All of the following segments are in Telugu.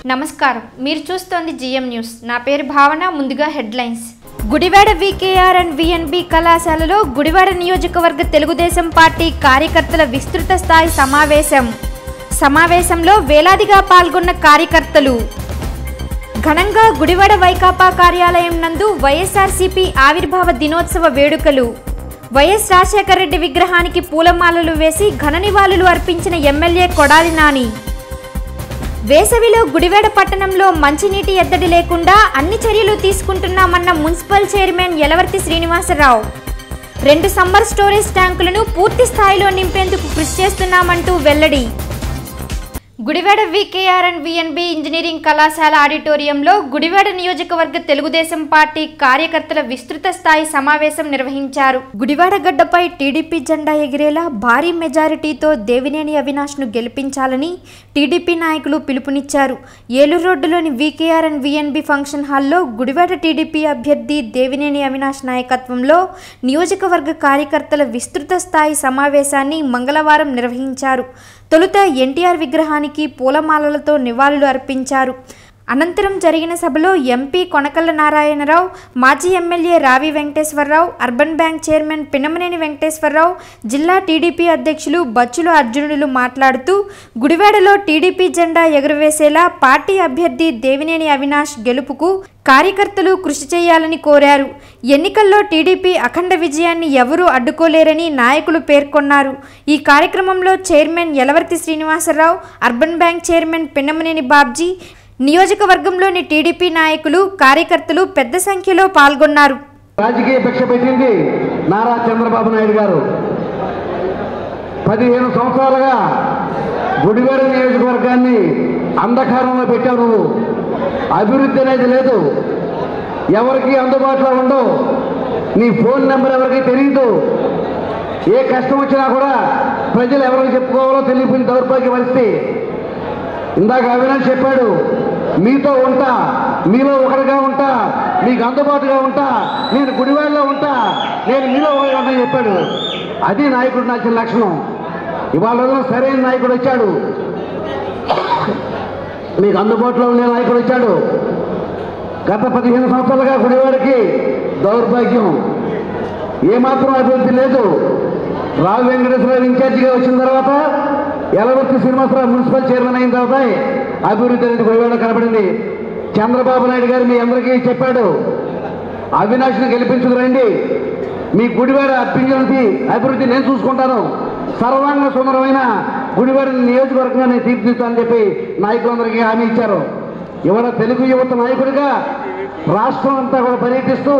నమస్కారం మీరు చూస్తోంది జిఎం న్యూస్ నా పేరు భావన ముందుగా headlines Gudivada VKR and VNB కళాశాలలో గుడివాడ నియోజకవర్గ తెలుగుదేశం పార్టీ కార్యకర్తల విస్తృత స్థాయి సమావేశం సమావేశంలో వేలాదిగా పాల్గొన్న కార్యకర్తలు ఘనంగా గుడివాడ వైకాపా కార్యాలయం నందు వైఎస్ఆర్సీపీ ఆవిర్భావ దినోత్సవ వేడుకలు వైఎస్ రాజశేఖర రెడ్డి విగ్రహానికి పూలమాలలు వేసి ఘన నివాళులు అర్పించిన ఎమ్మెల్యే కొడాలి నాని వేసవిలో గుడివాడ పట్టణంలో మంచినీటి ఎద్దడి లేకుండా అన్ని చర్యలు తీసుకుంటున్నామన్న మున్సిపల్ చైర్మన్ యలవర్తి శ్రీనివాసరావు రెండు సమ్మర్ స్టోరేజ్ ట్యాంకులను పూర్తి స్థాయిలో నింపేందుకు కృషి చేస్తున్నామంటూ వెల్లడి Gudivada VKR and VNB engineering కళాశాల ఆడిటోరియంలో గుడివాడ నియోజకవర్గ తెలుగుదేశం పార్టీ కార్యకర్తల విస్తృత స్థాయి సమావేశం నిర్వహించారు గుడివాడ గడ్డపై టీడీపీ జెండా ఎగిరేలా భారీ మెజారిటీతో దేవినేని అవినాష్ను గెలిపించాలని టీడీపీ నాయకులు పిలుపునిచ్చారు ఏలూరు రోడ్డులోని వికేఆర్ అండ్ విఎన్బి ఫంక్షన్ హాల్లో గుడివాడ టీడీపీ అభ్యర్థి దేవినేని అవినాష్ నాయకత్వంలో నియోజకవర్గ కార్యకర్తల విస్తృత స్థాయి సమావేశాన్ని మంగళవారం నిర్వహించారు తొలుత ఎన్టీఆర్ విగ్రహానికి పూలమాలలతో నివాళులు అర్పించారు అనంతరం జరిగిన సభలో ఎంపీ కొనకళ్ళ నారాయణరావు మాజీ MLA Ravi Venkateswararao urban bank chairman Pinnamaneni Venkateswararao జిల్లా టీడీపీ అధ్యక్షులు బచ్చుల అర్జునులు మాట్లాడుతూ గుడివాడలో టీడీపీ జెండా ఎగురవేసేలా పార్టీ అభ్యర్థి దేవినేని అవినాష్ గెలుపుకు కార్యకర్తలు కృషి చేయాలని కోరారు ఎన్నికల్లో టీడీపీ అఖండ విజయాన్ని ఎవరూ అడ్డుకోలేరని నాయకులు పేర్కొన్నారు ఈ కార్యక్రమంలో chairman Yalavarthi Srinivasarao urban bank chairman Pinnamaneni Babji నియోజకవర్గంలోని టీడీపీ నాయకులు కార్యకర్తలు పెద్ద సంఖ్యలో పాల్గొన్నారు రాజకీయ భిక్ష పెట్టింది నారా చంద్రబాబు నాయుడు గారు పదిహేను సంవత్సరాలుగా గుడివాడ నియోజకవర్గాన్ని అంధకారంలో పెట్టావు నువ్వు అభివృద్ధి అనేది లేదు ఎవరికి అందుబాటులో ఉండవు నీ ఫోన్ నెంబర్ ఎవరికి తెలియదు ఏ కష్టం వచ్చినా కూడా ప్రజలు ఎవరికి చెప్పుకోవాలో తెలియపోయిన దౌర్భాగ్య పరిస్థితి ఇందాక అవినాష్ చెప్పాడు మీతో ఉంటా మీలో ఒకరిగా ఉంటా మీకు అందుబాటుగా ఉంటా నేను గుడివాడలో ఉంటా నేను మీలో ఒకరిగా ఉంటా చెప్పాడు అది నాయకుడు నచ్చిన లక్షణం ఇవాళ రోజున సరైన నాయకుడు వచ్చాడు మీకు అందుబాటులో ఉండే నాయకుడు వచ్చాడు గత పదిహేను సంవత్సరాలుగా గుడివాడకి దౌర్భాగ్యం ఏమాత్రం అభివృద్ధి లేదు రావు వెంకటేశ్వరరావు ఇన్ఛార్జిగా వచ్చిన తర్వాత ఎలవర్తి శ్రీనివాసరావు మున్సిపల్ చైర్మన్ అయిన తర్వాత అభివృద్ధి అనేది గుడివాడ కనబడింది చంద్రబాబు నాయుడు గారు మీ అందరికీ చెప్పాడు అవినాష్ని గెలిపించుకు రండి మీ గుడివాడ అర్పించినది అభివృద్ధి నేను చూసుకుంటాను సర్వాంగ సుందరమైన గుడివాడ నియోజకవర్గంగా నేను తీర్చిదిద్దానని చెప్పి నాయకులందరికీ హామీ ఇచ్చారు ఇవాళ తెలుగు యువత నాయకుడిగా రాష్ట్రం అంతా కూడా పర్యటిస్తూ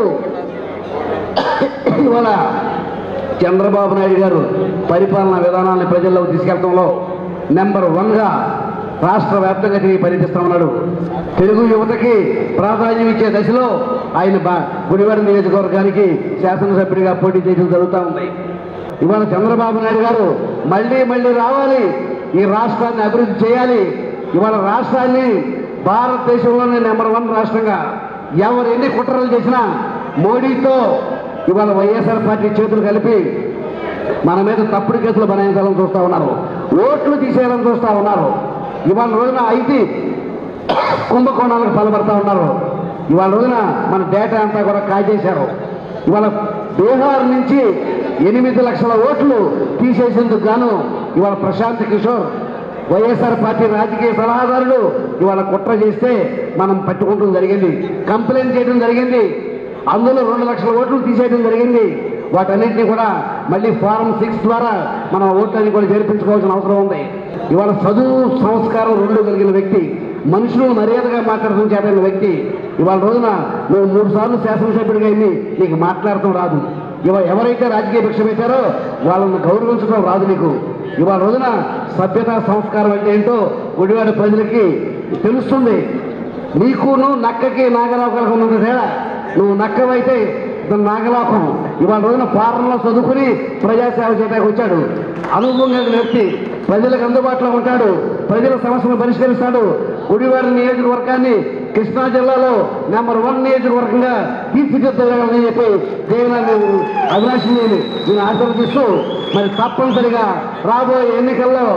ఇవాళ చంద్రబాబు నాయుడు గారు పరిపాలనా విధానాన్ని ప్రజల్లోకి తీసుకెళ్లడంలో నెంబర్ వన్గా రాష్ట్ర వ్యాప్తంగా తిరిగి పర్యటిస్తా ఉన్నాడు తెలుగు యువతకి ప్రాధాన్యం ఇచ్చే దశలో ఆయన బా గుడివాడ నియోజకవర్గానికి శాసనసభ్యుడిగా పోటీ చేయడం జరుగుతూ ఉంది ఇవాళ చంద్రబాబు నాయుడు గారు మళ్ళీ మళ్ళీ రావాలి ఈ రాష్ట్రాన్ని అభివృద్ధి చేయాలి ఇవాళ రాష్ట్రాన్ని భారతదేశంలోనే నెంబర్ వన్ రాష్ట్రంగా ఎవరు ఎన్ని కుట్రలు చేసినా మోడీతో ఇవాళ వైఎస్ఆర్ పార్టీ చేతులు కలిపి మన మీద తప్పుడు కేసులు బనాయించాలని చూస్తూ ఉన్నారు ఓట్లు తీసేయాలని చూస్తూ ఉన్నారు ఇవాళ రోజున ఐటీ కుంభకోణాలకు పాల్పడతా ఉన్నారు ఇవాళ రోజున మన డేటా అంతా కూడా కాజేశారు ఇవాళ బీహార్ నుంచి ఎనిమిది లక్షల ఓట్లు తీసేసేందుకు గాను ఇవాళ ప్రశాంత్ కిషోర్ వైఎస్ఆర్ పార్టీ రాజకీయ సలహాదారులు ఇవాళ కుట్ర చేస్తే మనం పట్టుకుంటం జరిగింది కంప్లైంట్ చేయడం జరిగింది అందులో రెండు లక్షల ఓట్లు తీసేయడం జరిగింది వాటన్నింటినీ కూడా మళ్ళీ ఫారం సిక్స్ ద్వారా మనం ఓట్లన్నీ కూడా చేర్పించుకోవాల్సిన అవసరం ఉంది ఇవాళ చదువు సంస్కారం రెండు కలిగిన వ్యక్తి మనుషులు మర్యాదగా మాట్లాడడం చేతైన వ్యక్తి ఇవాళ రోజున నువ్వు మూడు సార్లు శాసనసభ్యుడిగా అయింది నీకు మాట్లాడటం రాదు ఇవాళ ఎవరైతే రాజకీయ భిక్ష పెట్టారో వాళ్ళని గౌరవించడం రాదు నీకు ఇవాళ రోజున సభ్యత సంస్కారం అంటే ఏంటో గుడివాడ ప్రజలకి తెలుస్తుంది నీకును నక్కకి నాగరావుకలకు ఉన్నంత తేడా నువ్వు నక్కవైతే ఇతను నాగలోకం ఇవాళ రోజున ఫారంలో చదువుకుని ప్రజాసేవ చేయడానికి వచ్చాడు అనుభవం కలిగిన వ్యక్తి ప్రజలకు అందుబాటులో ఉంటాడు ప్రజల సమస్యలను పరిష్కరిస్తాడు గుడివాడ నియోజకవర్గాన్ని కృష్ణా జిల్లాలో నెంబర్ వన్ నియోజకవర్గంగా తీర్చిదిద్దాలని చెప్పి దేవనాన్ని అభిలాషిని నేను ఆశీర్వదిస్తూ మరి తప్పనిసరిగా రాబోయే ఎన్నికల్లో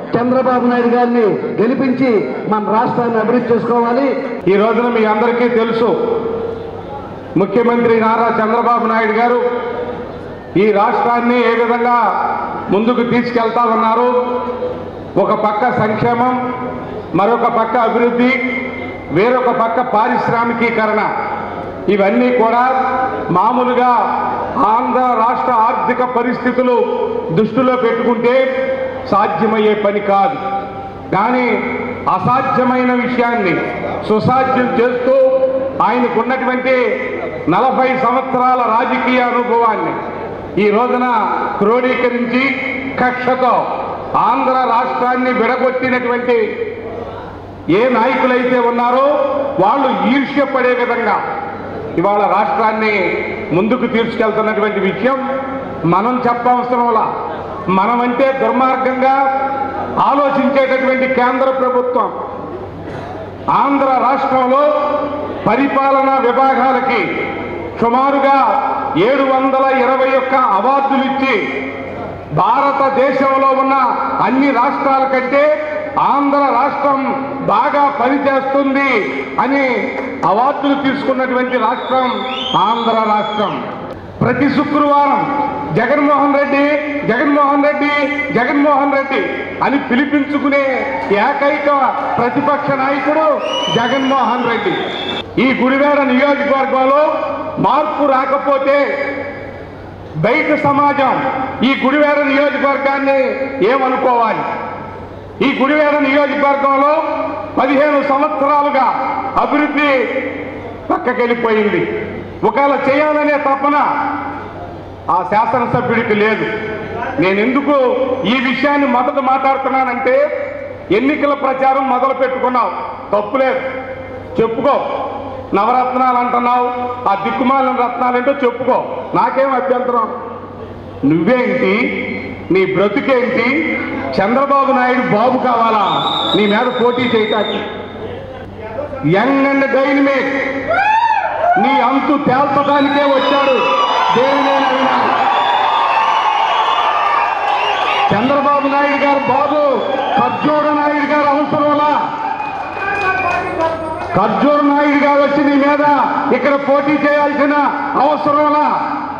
చంద్రబాబు నాయుడు గారిని గెలిపించి మన రాష్ట్రాన్ని అభివృద్ధి చేసుకోవాలి ఈ రోజున మీ అందరికీ తెలుసు ముఖ్యమంత్రి నారా చంద్రబాబు నాయుడు గారు ఈ రాష్ట్రాన్ని ఏ విధంగా ముందుకు తీసుకెళ్తా ఉన్నారు ఒక పక్క సంక్షేమం మరొక పక్క అభివృద్ధి వేరొక పక్క పారిశ్రామికీకరణ ఇవన్నీ కూడా మామూలుగా ఆంధ్ర రాష్ట్ర ఆర్థిక పరిస్థితులు దృష్టిలో పెట్టుకుంటే సాధ్యమయ్యే పని కాదు కానీ అసాధ్యమైన విషయాన్ని సుసాధ్యం చేస్తూ ఆయనకున్నటువంటి నలభై సంవత్సరాల రాజకీయ అనుభవాన్ని ఈ రోజున క్రోడీకరించి కక్షతో ఆంధ్ర రాష్ట్రాన్ని విడగొట్టినటువంటి ఏ నాయకులైతే ఉన్నారో వాళ్ళు ఈర్ష్యపడే విధంగా ఇవాళ రాష్ట్రాన్ని ముందుకు తీసుకెళ్తున్నటువంటి విషయం మనం చెప్పవసరంలా మనమంటే దుర్మార్గంగా ఆలోచించేటటువంటి కేంద్ర ప్రభుత్వం ఆంధ్ర రాష్ట్రంలో పరిపాలనా విభాగాలకి సుమారుగా ఏడు వందల ఇరవై ఒక్క అవార్డులు ఇచ్చి భారతదేశంలో ఉన్న అన్ని రాష్ట్రాల కంటే ఆంధ్ర రాష్ట్రం బాగా పనిచేస్తుంది అని అవార్డులు తీసుకున్నటువంటి రాష్ట్రం ఆంధ్ర రాష్ట్రం ప్రతి శుక్రవారం జగన్మోహన్ రెడ్డి జగన్మోహన్ రెడ్డి జగన్మోహన్ రెడ్డి అని పిలిపించుకునే ఏకైక ప్రతిపక్ష నాయకుడు జగన్మోహన్ రెడ్డి ఈ గుడివాడ నియోజకవర్గంలో మార్పు రాకపోతే బయట సమాజం ఈ గుడివాడ నియోజకవర్గాన్ని ఏమనుకోవాలి ఈ గుడివాడ నియోజకవర్గంలో పదిహేను సంవత్సరాలుగా అభివృద్ధి పక్కకెళ్ళిపోయింది ఒకవేళ చేయాలనే తపన ఆ శాసనసభ్యుడికి లేదు నేను ఎందుకు ఈ విషయాన్ని మొదట మాట్లాడుతున్నానంటే ఎన్నికల ప్రచారం మొదలు పెట్టుకున్నావు తప్పులేదు చెప్పుకో నవరత్నాలు అంటున్నావు ఆ దిక్కుమాలిన రత్నాలంటో చెప్పుకో నాకేం అభ్యంతరం నువ్వేంటి నీ బ్రతుకేంటి చంద్రబాబు నాయుడు బాబు కావాలా నీ మీద పోటీ చేయటానికి యంగ్ అండ్ డైనమిక్ నీ అంతు తేల్చడానికే వచ్చాడు దేవినేనైనా చంద్రబాబు నాయుడు గారు బాబు ఖర్జూర నాయుడు గారు అవసరంలా ఖర్జూర నాయుడు గారు వచ్చి నీ మీద ఇక్కడ పోటీ చేయాల్సిన అవసరంలా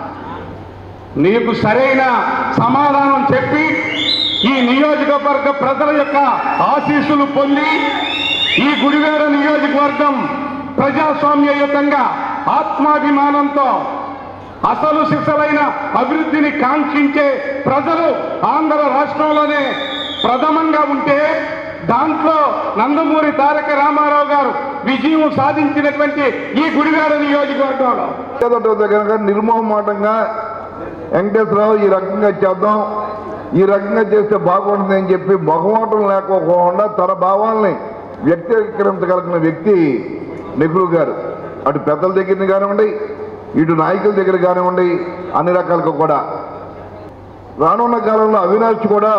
నీకు సరైన సమాధానం చెప్పి ఈ నియోజకవర్గ ప్రజల యొక్క ఆశీస్సులు పొంది ఈ గుడివేర నియోజకవర్గం ప్రజాస్వామ్యయుతంగా ఆత్మాభిమానంతో అసలు సిసలైన అభివృద్ధిని కాంక్షించే ప్రజలు ఆంధ్ర రాష్ట్రంలోనే ప్రథమంగా ఉంటే దాంట్లో నందమూరి తారక రామారావు గారు విజయం సాధించినటువంటి ఈ గుడివాడ నియోజకవర్గంలో ఏదంటే కనుక నిర్మోహమాటంగా వెంకటేశ్వరరావు ఈ రకంగా చేద్దాం ఈ రకంగా చేస్తే బాగుంటుంది అని చెప్పి మొహమాటం లేకపోకుండా తన భావాల్ని వ్యక్తీకరించగలిగిన వ్యక్తి నెహ్రూ గారు అటు పెద్దల దగ్గర కానివ్వండి ఇటు నాయకుల దగ్గర కానివ్వండి అన్ని రకాలుగా కూడా రానున్న కాలంలో అవినాష్ కూడా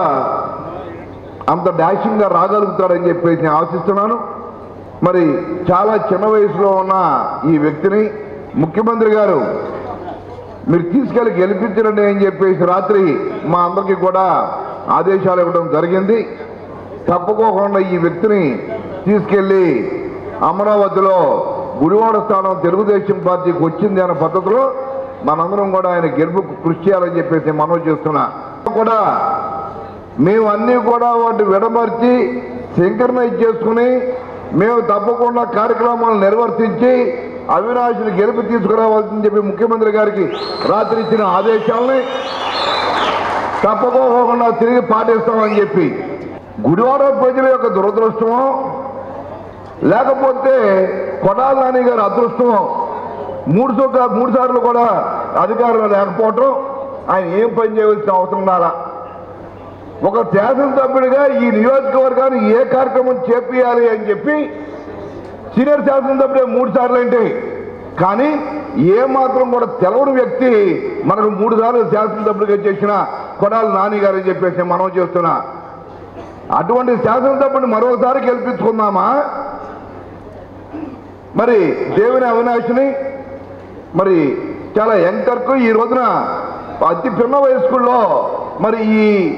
అంత డాషింగ్గా రాగలుగుతాడని చెప్పేసి నేను ఆశిస్తున్నాను మరి చాలా చిన్న వయసులో ఉన్న ఈ వ్యక్తిని ముఖ్యమంత్రి గారు మీరు తీసుకెళ్ళి గెలిపించండి అని చెప్పేసి రాత్రి మా అందరికీ కూడా ఆదేశాలు ఇవ్వడం జరిగింది తప్పుకోకుండా ఈ వ్యక్తిని తీసుకెళ్ళి అమరావతిలో గుడివాడ స్థానం తెలుగుదేశం పార్టీకి వచ్చింది అనే పద్ధతిలో మనందరం కూడా ఆయన గెలుపుకు కృషి చేయాలని చెప్పేసి మనవి చేస్తున్నా కూడా మేము అన్నీ కూడా వాటి విడమర్చి సింక్రనైజ్ చేసుకుని మేము తప్పకుండా కార్యక్రమాలు నిర్వర్తించి అవినాశుని గెలుపు తీసుకురావాల్సింది చెప్పి ముఖ్యమంత్రి గారికి రాత్రి ఇచ్చిన ఆదేశాలని తప్పకోకుండా తిరిగి పాటిస్తామని చెప్పి గుడివాడ ప్రజల యొక్క దురదృష్టమో లేకపోతే కొడాల నాని గారి అదృష్టమో మూడు సొక్క మూడు సార్లు కూడా అధికారంలో లేకపోవటం ఆయన ఏం పని చేయవలసిన అవసరం రాలా ఒక శాసనసభ్యుడిగా ఈ నియోజకవర్గాన్ని ఏ కార్యక్రమం చేపియాలి అని చెప్పి సీనియర్ శాసనసభ్యుడే మూడు సార్లు ఏంటి కానీ ఏ మాత్రం కూడా తెలవని వ్యక్తి మనకు మూడు సార్లు శాసనసభ్యుడిగా చేసిన కొడాలి నాని గారు అని చెప్పేసి మనం చేస్తున్నా అటువంటి శాసనసభ్యుడిని మరోసారి గెలిపించుకుందామా మరి దేవుని అవినాశిని మరి చాలా యంకర్కు ఈ రోజున అతి పిన్న వయస్కుల్లో మరి ఈ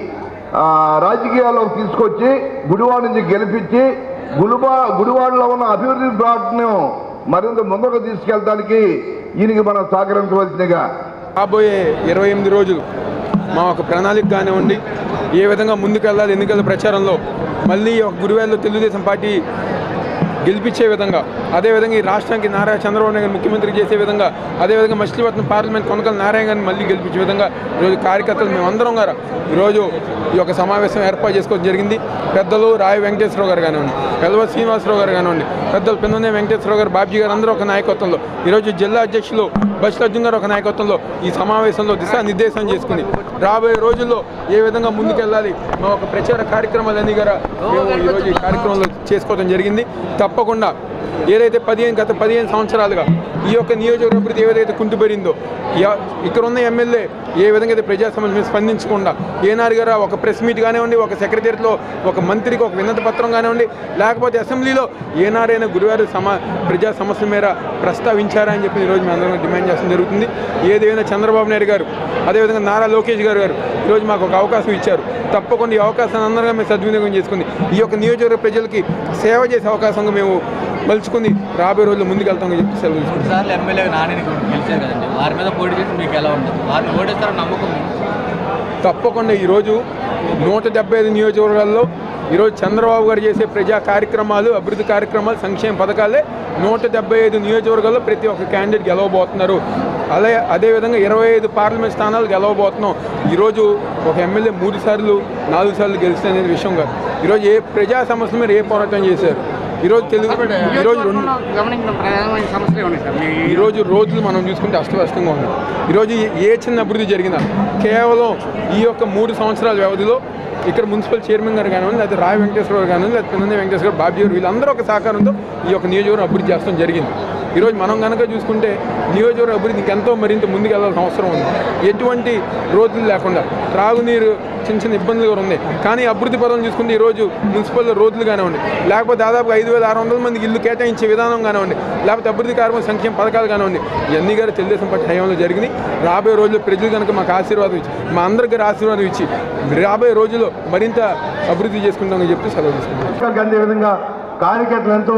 ఆ, రాజకీయాల్లోకి తీసుకొచ్చి గుడివాడ నుంచి గెలిపించి గుడివా గుడివాడలో ఉన్న అభివృద్ధి ప్లాట్ను మరింత ముందుకు తీసుకెళ్ళడానికి ఈయనకి మనం సహకరించవలసిందిగా రాబోయే ఇరవై ఎనిమిది రోజులు మా ఒక ప్రణాళిక కానివ్వండి ఏ విధంగా ముందుకెళ్ళాలి ఎన్నికల ప్రచారంలో మళ్ళీ ఒక గురువేల్లో తెలుగుదేశం పార్టీ గెలిపించే విధంగా అదేవిధంగా ఈ రాష్ట్రానికి నారా చంద్రబాబు నాయుడు గారిని ముఖ్యమంత్రి చేసే విధంగా అదేవిధంగా మచిలీపట్నం పార్లమెంట్ కొనకల నారాయణ గారిని మళ్ళీ గెలిపించే విధంగా ఈరోజు కార్యకర్తలు మేమందరం గారు ఈరోజు ఈ యొక్క సమావేశం ఏర్పాటు చేసుకోవడం జరిగింది పెద్దలు రాయ వెంకటేశ్వరరావు గారు కానివ్వండి పెద్దవ శ్రీనివాసరావు గారు కానివ్వండి పెద్దలు పిన్ననే వెంకటేశ్వరరావు గారు బాబ్జీ గారు అందరూ ఒక నాయకత్వంలో ఈరోజు జిల్లా అధ్యక్షులు బస్ అర్జున్ గారు ఒక నాయకత్వంలో ఈ సమావేశంలో దిశానిర్దేశం చేసుకుని రాబోయే రోజుల్లో ఏ విధంగా ముందుకెళ్ళాలి మా ఒక ప్రచార కార్యక్రమాలన్నీ కూడా మేము ఈరోజు ఈ కార్యక్రమంలో చేసుకోవడం జరిగింది తప్పకుండా ఏదైతే పదిహేను గత పదిహేను సంవత్సరాలుగా ఈ యొక్క నియోజకవర్గ అభివృద్ధి ఏదైతే కుంటుపడిందో యా- ఇక్కడ ఉన్న ఎమ్మెల్యే ఏ విధంగా అయితే ప్రజా సమస్య మీద స్పందించకుండా ఏనారు గారు ఒక ప్రెస్ మీట్ కానివ్వండి ఒక సెక్రటరీలో ఒక మంత్రికి ఒక వినతి పత్రం కానివ్వండి లేకపోతే అసెంబ్లీలో ఏనారైనా గురువారు సమా ప్రజా సమస్య మేర ప్రస్తావించారా అని చెప్పి ఈరోజు మేము అందరం డిమాండ్ చేస్తడం జరుగుతుంది ఏదైనా చంద్రబాబు నాయుడు గారు అదేవిధంగా నారా లోకేష్ గారు గారు ఈరోజు మాకు ఒక అవకాశం ఇచ్చారు తప్పకుండా ఈ అవకాశాన్ని అందరిగా మేము సద్వినియోగం చేసుకుని ఈ యొక్క నియోజకవర్గ ప్రజలకి సేవ చేసే అవకాశంగా మేము మలుచుకుని రాబోయే రోజుల్లో ముందుకెళ్తామని చెప్పి సెలవు తీసుకుంటాం సార్లు ఎమ్మెల్యే నానిని గెలిచారు కదండి వారి మీద పోటీ చేసి మీకు ఎలా ఉంటుంది వారిని ఓడిస్తారని నమ్మకం మీకు? తప్పకుండా ఈరోజు నూట డెబ్బై ఐదు నియోజకవర్గాల్లో ఈరోజు చంద్రబాబు గారు చేసే ప్రజా కార్యక్రమాలు అభివృద్ధి కార్యక్రమాలు సంక్షేమ పథకాలే నూట డెబ్బై ఐదు నియోజకవర్గాల్లో ప్రతి ఒక్క క్యాండిడేట్ గెలవబోతున్నారు అదే అదేవిధంగా ఇరవై ఐదు పార్లమెంట్ స్థానాలు గెలవబోతున్నాం ఈరోజు ఒక ఎమ్మెల్యే మూడు సార్లు నాలుగు సార్లు గెలిస్తే అనేది విషయం కాదు ఈరోజు ఏ ప్రజా సమస్య మీద ఏ పోరాటం చేశారు ఈరోజు తెలుగు ఈరోజు రెండు గమనించిన ప్రధానమైన సమస్యలు ఉన్నాయి సార్ మీ ఈరోజు రోజులు మనం చూసుకుంటే అస్తవ్యస్తంగా ఉన్నాయి ఈరోజు ఏ చిన్న అభివృద్ధి జరిగినా కేవలం ఈ యొక్క మూడు సంవత్సరాల వ్యవధిలో ఇక్కడ మున్సిపల్ చైర్మన్ గారు కానివ్వండి లేదా రాయ వెంకటేశ్వర గారు కానివ్వండి లేదా పిన్నె వెంకటేశ్వర గారు బాబీ గారు వీళ్ళందరూ ఒక సహకారంతో ఈ యొక్క నియోజకవర్గం అభివృద్ధి చేస్తాం జరిగింది ఈరోజు మనం కనుక చూసుకుంటే నియోజకవర్గ అభివృద్ధి ఇంకెంతో మరింత ముందుకు వెళ్ళాల్సిన అవసరం ఉంది ఎటువంటి రోడ్లు లేకుండా త్రాగునీరు చిన్న చిన్న ఇబ్బందులు కూడా ఉన్నాయి కానీ అభివృద్ధి పదం చూసుకుంటే ఈరోజు మున్సిపల్ రోడ్లు కానివ్వండి లేకపోతే దాదాపు ఐదు వేల ఆరు వందల మందికి ఇల్లు కేటాయించే విధానం కానివ్వండి లేకపోతే అభివృద్ధి కార్యక్రమం సంక్షేమ పథకాలు కానివ్వండి ఇవన్నీ గారు తెలుగుదేశం పార్టీ హయాంలో జరిగినాయి రాబోయే రోజుల్లో ప్రజలు కనుక మాకు ఆశీర్వాదం ఇచ్చి మా అందరికి గారు ఆశీర్వాదం ఇచ్చి రాబోయే రోజుల్లో మరింత అభివృద్ధి చేసుకుంటామని చెప్పి సెలవు తీసుకుంటాం అందే విధంగా కార్యకర్తలు ఎంతో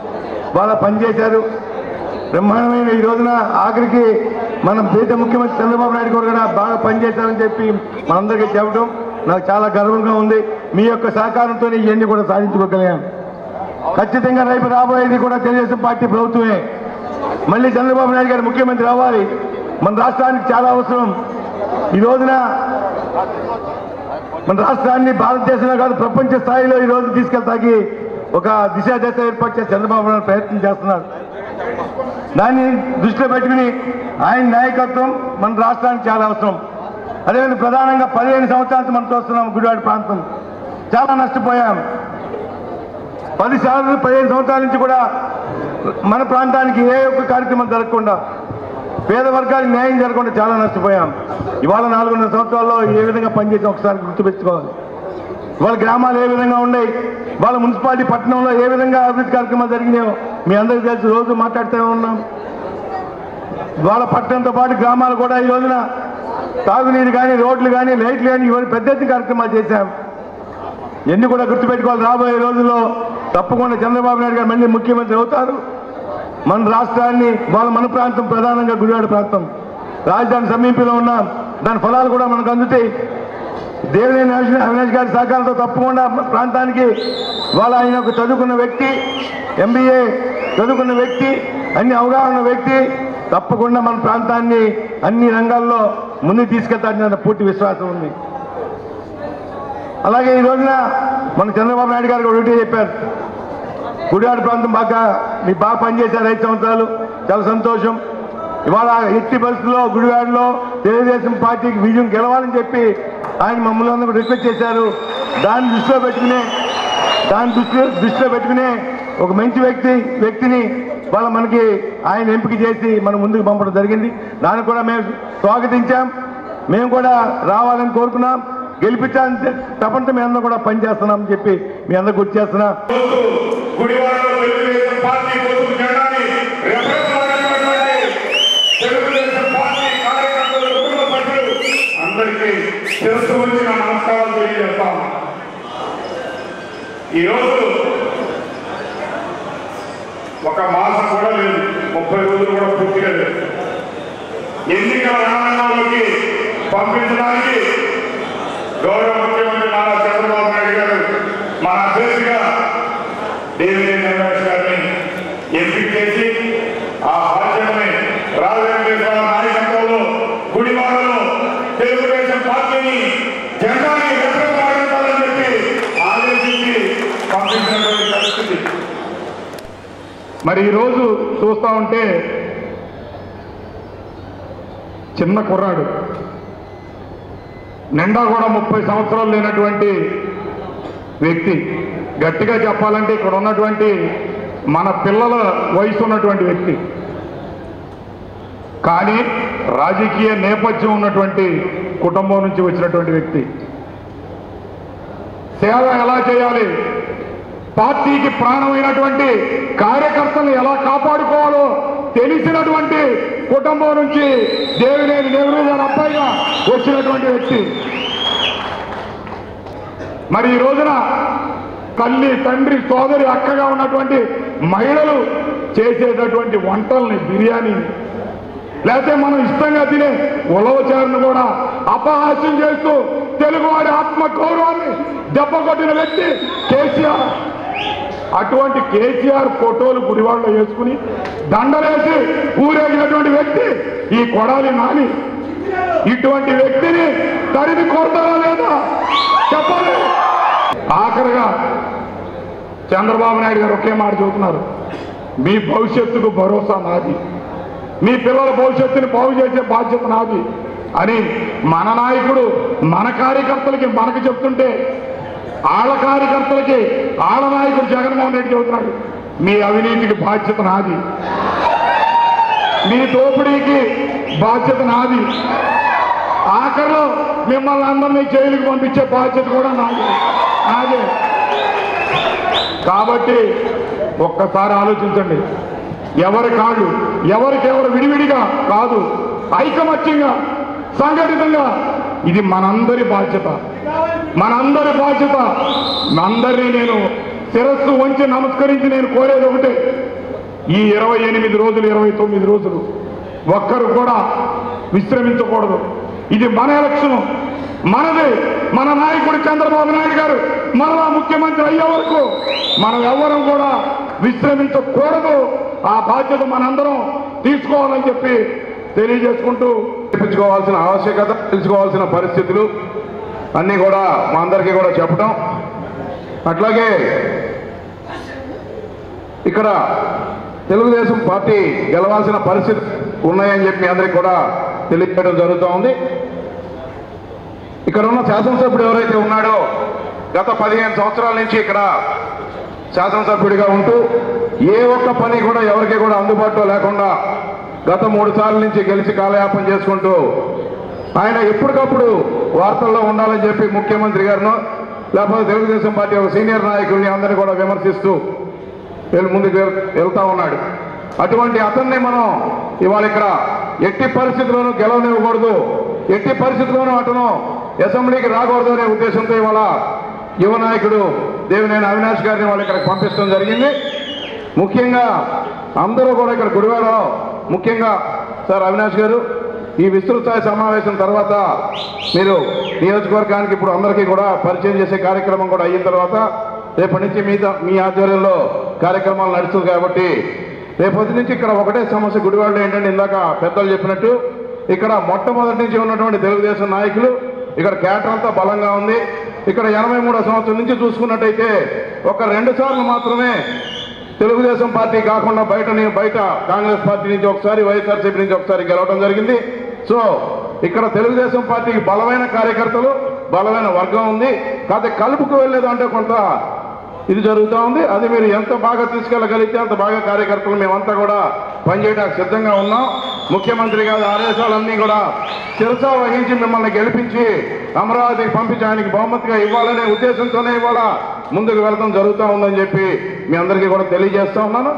బాగా పనిచేశారు బ్రహ్మాండమైన ఈ రోజున ఆఖరికి మన దేశ ముఖ్యమంత్రి చంద్రబాబు నాయుడు గారు కూడా బాగా పనిచేశారని చెప్పి మనందరికీ చెప్పడం నాకు చాలా గర్వంగా ఉంది మీ యొక్క సహకారంతో ఇవన్నీ కూడా సాధించుకోగలిగాం ఖచ్చితంగా రేపు రాబోయేది కూడా తెలుగుదేశం పార్టీ ప్రభుత్వమే మళ్ళీ చంద్రబాబు నాయుడు గారు ముఖ్యమంత్రి అవ్వాలి మన రాష్ట్రానికి చాలా అవసరం ఈ రోజున మన రాష్ట్రాన్ని భారతదేశంలో కాదు ప్రపంచ స్థాయిలో ఈ రోజు తీసుకెళ్తాకి ఒక దిశా దశ ఏర్పాటు చేసి చంద్రబాబు నాయుడు ప్రయత్నం చేస్తున్నారు దాన్ని దృష్టిలో పెట్టుకుని ఆయన నాయకత్వం మన రాష్ట్రానికి చాలా అవసరం అదేవిధంగా ప్రధానంగా పదిహేను సంవత్సరాలు మనం చూస్తున్నాం గుడివాడ ప్రాంతం చాలా నష్టపోయాం పది సార్లు పదిహేను సంవత్సరాల నుంచి కూడా మన ప్రాంతానికి ఏ ఒక్క కార్యక్రమం జరగకుండా పేద వర్గానికి న్యాయం జరగకుండా చాలా నష్టపోయాం ఇవాళ నాలుగున్నర సంవత్సరాల్లో ఏ విధంగా పనిచేసాం ఒకసారి గుర్తుపెట్టుకోవాలి వాళ్ళ గ్రామాలు ఏ విధంగా ఉన్నాయి వాళ్ళ మున్సిపాలిటీ పట్టణంలో ఏ విధంగా అభివృద్ధి కార్యక్రమాలు జరిగినాయో మీ అందరికీ తెలుసు రోజు మాట్లాడుతూనే ఉన్నాం వాళ్ళ పట్టణంతో పాటు గ్రామాలు కూడా ఈ రోజున తాగునీరు కానీ రోడ్లు కానీ లైట్లు కానీ ఇవన్నీ పెద్ద ఎత్తున కార్యక్రమాలు చేశాం ఎన్ని కూడా గుర్తుపెట్టుకోవాలి రాబోయే రోజుల్లో తప్పకుండా చంద్రబాబు నాయుడు గారు మళ్ళీ ముఖ్యమంత్రి అవుతారు మన రాష్ట్రాన్ని వాళ్ళ మన ప్రాంతం ప్రధానంగా గుడివాడ ప్రాంతం రాజధాని సమీపంలో ఉన్న దాని ఫలాలు కూడా మనకు అందుతాయి దేవినేని అవినాష్ అవినాష్ గారి సహకారంతో తప్పకుండా మన ప్రాంతానికి వాళ్ళ ఆయన ఒక చదువుకున్న వ్యక్తి ఎంబీఏ చదువుకున్న వ్యక్తి అన్ని అవగాహన ఉన్న వ్యక్తి తప్పకుండా మన ప్రాంతాన్ని అన్ని రంగాల్లో ముందుకు తీసుకెళ్తాడని నాకు పూర్తి విశ్వాసం ఉంది అలాగే ఈ రోజున మన చంద్రబాబు నాయుడు గారు కూడా ఒకటే చెప్పారు గుడివాడ ప్రాంతం బాగా మీరు బాగా పనిచేశారు ఐదు సంవత్సరాలు చాలా సంతోషం ఇవాళ ఎట్టి పరిస్థితుల్లో గుడివాడలో తెలుగుదేశం పార్టీకి విజయం గెలవాలని చెప్పి ఆయన మమ్మల్ని అందరూ రిక్వెస్ట్ చేశారు దాన్ని దృష్టిలో పెట్టుకునే దాన్ని దృష్టిలో దృష్టిలో పెట్టుకునే ఒక మంచి వ్యక్తి వ్యక్తిని వాళ్ళ మనకి ఆయన ఎంపిక చేసి మనం ముందుకు పంపడం జరిగింది దాన్ని కూడా మేము స్వాగతించాం మేము కూడా రావాలని కోరుకున్నాం గెలిపించాలని తప్పంతా మేము అందరం కూడా పనిచేస్తున్నాం అని చెప్పి మీ అందరికి గుర్తు చేస్తున్నాం గుడివాడలో తెలుగుదేశం పార్టీ కోసం జెండాని రెఫరెన్స్ తెలుగుదేశం పార్టీ కార్యకర్తలు కుటుంబ సభ్యులు అందరికీ నాయకుడికి తెలుసు వచ్చిన నమస్కారాలు తెలియజేస్తా ఉన్నా ఈరోజు ఒక మాసం కూడా లేదు ముప్పై రోజులు కూడా పూర్తిగా లేదు ఎన్నికల రణరంగంలోకి పంపించడానికి గౌరవ ముఖ్యమంత్రి నారా చంద్రబాబు నాయుడు గారు మన అభ్యర్థిగా దేవినేని రమేష్ గారిని ఎంపిక చేసి ఆ బాధ్యతని రాజవేంద్ర నాయకత్వంలో గుడివాడలో తెలుగుదేశం పార్టీని జెండాని రెప్రజెంటాలని చెప్పి ఆదేశించి పంపించినటువంటి పరిస్థితి మరి ఈరోజు చూస్తూ ఉంటే చిన్న కుర్రాడు నిండా కూడా ముప్పై సంవత్సరాలు లేనటువంటి వ్యక్తి గట్టిగా చెప్పాలంటే ఇక్కడ ఉన్నటువంటి మన పిల్లల వయసు ఉన్నటువంటి వ్యక్తి కానీ రాజకీయ నేపథ్యం ఉన్నటువంటి కుటుంబం నుంచి వచ్చినటువంటి వ్యక్తి సేవ ఎలా చేయాలి పార్టీకి ప్రాణమైనటువంటి కార్యకర్తలను ఎలా కాపాడుకోవాలో తెలిసినటువంటి కుటుంబం నుంచి దేవినేని నెహ్రూ గారి అబ్బాయిగా వచ్చినటువంటి వ్యక్తి మరి ఈ రోజున తల్లి తండ్రి సోదరి అక్కగా ఉన్నటువంటి మహిళలు చేసేటటువంటి వంటల్ని బిర్యానీని లేకపోతే మనం ఇష్టంగా తినే ఉలవచారును కూడా అపహాస్యం చేస్తూ తెలుగువాడి ఆత్మ గౌరవాన్ని దెబ్బ కొట్టిన వ్యక్తి కేసీఆర్ అటువంటి కేసీఆర్ ఫోటోలు గుడివాడలో వేసుకుని దండలేసి ఊరేగినటువంటి వ్యక్తి ఈ కొడాలి నాని ఇటువంటి వ్యక్తిని తరిమి కొడతారా లేదా చెప్పాలి ఆఖరిగా చంద్రబాబు నాయుడు గారు ఒకే మాట చెబుతున్నారు మీ భవిష్యత్తుకు భరోసా నాది మీ పిల్లల భవిష్యత్తుని బాగు చేసే బాధ్యత నాది అని మన నాయకుడు మన కార్యకర్తలకి మనకు చెప్తుంటే ఆళ్ళ కార్యకర్తలకి ఆళ్ళ నాయకుడు జగన్మోహన్ రెడ్డి చెబుతున్నాడు మీ అవినీతికి బాధ్యత నాది మీ దోపిడీకి బాధ్యత నాది ఆఖరిలో మిమ్మల్ని అందరినీ జైలుకి పంపించే బాధ్యత కూడా నాది నాదే కాబట్టి ఒక్కసారి ఆలోచించండి ఎవరి కాళ్ళు ఎవరికెవరు విడివిడిగా కాదు ఐకమత్యంగా సంఘటితంగా ఇది మనందరి బాధ్యత మనందరి బాధ్యత అందరినీ నేను శిరస్సు వంచి నమస్కరించి నేను కోరేది ఒకటే ఈ ఇరవై ఎనిమిది రోజులు ఇరవై తొమ్మిది రోజులు ఒక్కరు కూడా విశ్రమించకూడదు ఇది మన ఎలక్షన్ మనది మన నాయకుడు చంద్రబాబు నాయుడు గారు మరలా ముఖ్యమంత్రి అయ్యే వరకు మనం ఎవ్వరం కూడా విశ్రమించకూడదు ఆ బాధ్యత మనందరం తీసుకోవాలని చెప్పి తెలియజేసుకుంటూ తెప్పించుకోవాల్సిన ఆవశ్యకత తెలుసుకోవాల్సిన పరిస్థితులు అన్నీ కూడా మా అందరికీ కూడా చెప్పడం అట్లాగే ఇక్కడ తెలుగుదేశం పార్టీ గెలవాల్సిన పరిస్థితి ఉన్నాయని చెప్పి మీ అందరికీ కూడా తెలియజేయడం జరుగుతూ ఉంది ఇక్కడ ఉన్న శాసనసభ్యుడు ఎవరైతే ఉన్నాడో గత పదిహేను సంవత్సరాల నుంచి ఇక్కడ శాసనసభ్యుడిగా ఉంటూ ఏ ఒక్క పని కూడా ఎవరికి కూడా అందుబాటులో లేకుండా గత మూడు సార్ల నుంచి గెలిచి కాలయాపన చేసుకుంటూ ఆయన ఎప్పటికప్పుడు వార్తల్లో ఉండాలని చెప్పి ముఖ్యమంత్రి గారిను లేకపోతే తెలుగుదేశం పార్టీ ఒక సీనియర్ నాయకుల్ని అందరినీ కూడా విమర్శిస్తూ వెళ్- ముందుకు వెళ్- వెళ్తా ఉన్నాడు అటువంటి అతన్ని మనం ఇవాళ ఇక్కడ ఎట్టి పరిస్థితుల్లోనూ గెలవనివ్వకూడదు ఎట్టి పరిస్థితుల్లోనూ అతను అసెంబ్లీకి రాకూడదు అనే ఉద్దేశంతో ఇవాళ యువ నాయకుడు దేవినేని అవినాష్ గారిని వాళ్ళు ఇక్కడికి పంపించడం జరిగింది ముఖ్యంగా అందరూ కూడా ఇక్కడ గుడివాడలో ముఖ్యంగా సార్ అవినాష్ గారు ఈ విస్తృత స్థాయి సమావేశం తర్వాత మీరు నియోజకవర్గానికి ఇప్పుడు అందరికీ కూడా పరిచయం చేసే కార్యక్రమం కూడా అయిన తర్వాత రేపటి నుంచి మీ మీ ఆధ్వర్యంలో కార్యక్రమాలు నడుస్తుంది కాబట్టి రేపటి నుంచి ఇక్కడ ఒకటే సమస్య గుడివాడలో ఏంటంటే ఇందాక పెద్దలు చెప్పినట్టు ఇక్కడ మొట్టమొదటి నుంచి ఉన్నటువంటి తెలుగుదేశం నాయకులు ఇక్కడ కేటర్ అంతా బలంగా ఉంది ఇక్కడ ఎనభై మూడో సంవత్సరం నుంచి చూసుకున్నట్టయితే ఒక రెండు సార్లు మాత్రమే తెలుగుదేశం పార్టీ కాకుండా బయట ని- బయట కాంగ్రెస్ పార్టీ నుంచి ఒకసారి వైఎస్ఆర్సీపీ నుంచి ఒకసారి గెలవడం జరిగింది సో ఇక్కడ తెలుగుదేశం పార్టీకి బలమైన కార్యకర్తలు బలమైన వర్గం ఉంది కాకపోతే కలుపుకు వెళ్ళేదంటే కొంత ఇది జరుగుతూ ఉంది అది మీరు ఎంత బాగా తీసుకెళ్ళగలిగితే అంత బాగా కార్యకర్తలు మేమంతా కూడా పనిచేయడానికి సిద్ధంగా ఉన్నాం ముఖ్యమంత్రి గారి ఆదేశాలన్నీ కూడా శిరస వహించి మిమ్మల్ని గెలిపించి అమరావతికి పంపించి ఆయనకి బహుమతిగా ఇవ్వాలనే ఉద్దేశంతోనే ఇవాళ ముందుకు వెళ్ళడం జరుగుతూ ఉందని చెప్పి మీ అందరికీ కూడా తెలియజేస్తా ఉన్నాను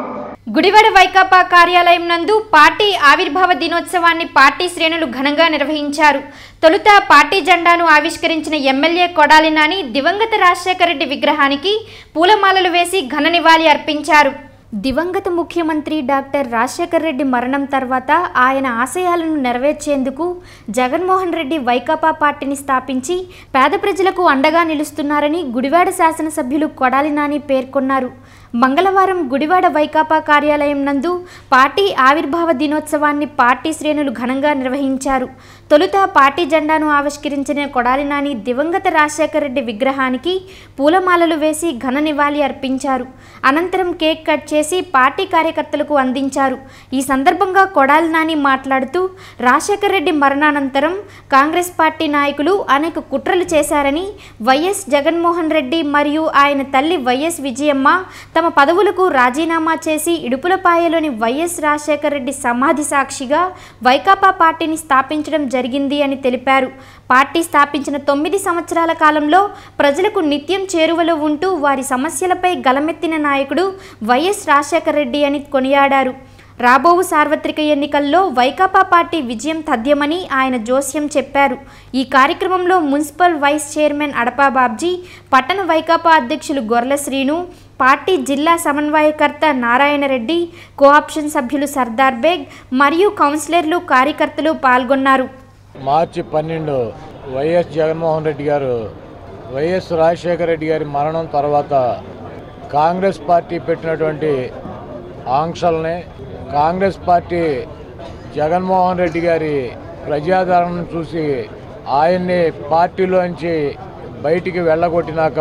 గుడివాడ వైకాపా కార్యాలయం నందు పార్టీ ఆవిర్భావ దినోత్సవాన్ని పార్టీ శ్రేణులు ఘనంగా నిర్వహించారు తొలుత పార్టీ జెండాను ఆవిష్కరించిన ఎమ్మెల్యే కొడాలి నాని దివంగత రాజశేఖర రెడ్డి విగ్రహానికి పూలమాలలు వేసి ఘన నివాళి అర్పించారు దివంగత ముఖ్యమంత్రి డాక్టర్ రాజశేఖర రెడ్డి మరణం తర్వాత ఆయన ఆశయాలను నెరవేర్చేందుకు జగన్మోహన్ రెడ్డి వైకాపా పార్టీని స్థాపించి పేద ప్రజలకు అండగా నిలుస్తున్నారని గుడివాడ శాసనసభ్యులు కొడాలి నాని పేర్కొన్నారు మంగళవారం గుడివాడ వైకాపా కార్యాలయం నందు పార్టీ ఆవిర్భావ దినోత్సవాన్ని పార్టీ శ్రేణులు ఘనంగా నిర్వహించారు తొలుత పార్టీ జెండాను ఆవిష్కరించిన కొడాలి నాని దివంగత రాజశేఖర రెడ్డి విగ్రహానికి పూలమాలలు వేసి ఘన నివాళి అర్పించారు అనంతరం కేక్ కట్ చేసి పార్టీ కార్యకర్తలకు అందించారు ఈ సందర్భంగా కొడాలి నాని మాట్లాడుతూ రాజశేఖర రెడ్డి మరణానంతరం కాంగ్రెస్ పార్టీ నాయకులు అనేక కుట్రలు చేశారని వైఎస్ జగన్మోహన్ రెడ్డి మరియు ఆయన తల్లి వైఎస్ విజయమ్మ తమ పదవులకు రాజీనామా చేసి ఇడుపులపాయలోని వైఎస్ రాజశేఖర రెడ్డి సమాధి సాక్షిగా వైకాపా పార్టీని స్థాపించడం జరిగింది అని తెలిపారు పార్టీ స్థాపించిన తొమ్మిది సంవత్సరాల కాలంలో ప్రజలకు నిత్యం చేరువలో ఉంటూ వారి సమస్యలపై గలమెత్తిన నాయకుడు వైఎస్ రాజశేఖర రెడ్డి అని కొనియాడారు రాబోవు సార్వత్రిక ఎన్నికల్లో వైకాపా పార్టీ విజయం తథ్యమని ఆయన జోస్యం చెప్పారు ఈ కార్యక్రమంలో municipal vice chairman Adapa Babji పట్టణ వైకాపా అధ్యక్షులు గొర్ల శ్రీను పార్టీ జిల్లా సమన్వయకర్త నారాయణరెడ్డి కోఆప్షన్ సభ్యులు సర్దార్ బేగ్ మరియు కౌన్సిలర్లు కార్యకర్తలు పాల్గొన్నారు మార్చి పన్నెండు వైఎస్ జగన్మోహన్ రెడ్డి గారు వైఎస్ రాజశేఖర రెడ్డి గారి మరణం తర్వాత కాంగ్రెస్ పార్టీ పెట్టినటువంటి ఆంక్షల్ని కాంగ్రెస్ పార్టీ జగన్మోహన్ రెడ్డి గారి ప్రజాదరణను చూసి ఆయన్ని పార్టీలోంచి బయటికి వెళ్ళగొట్టినాక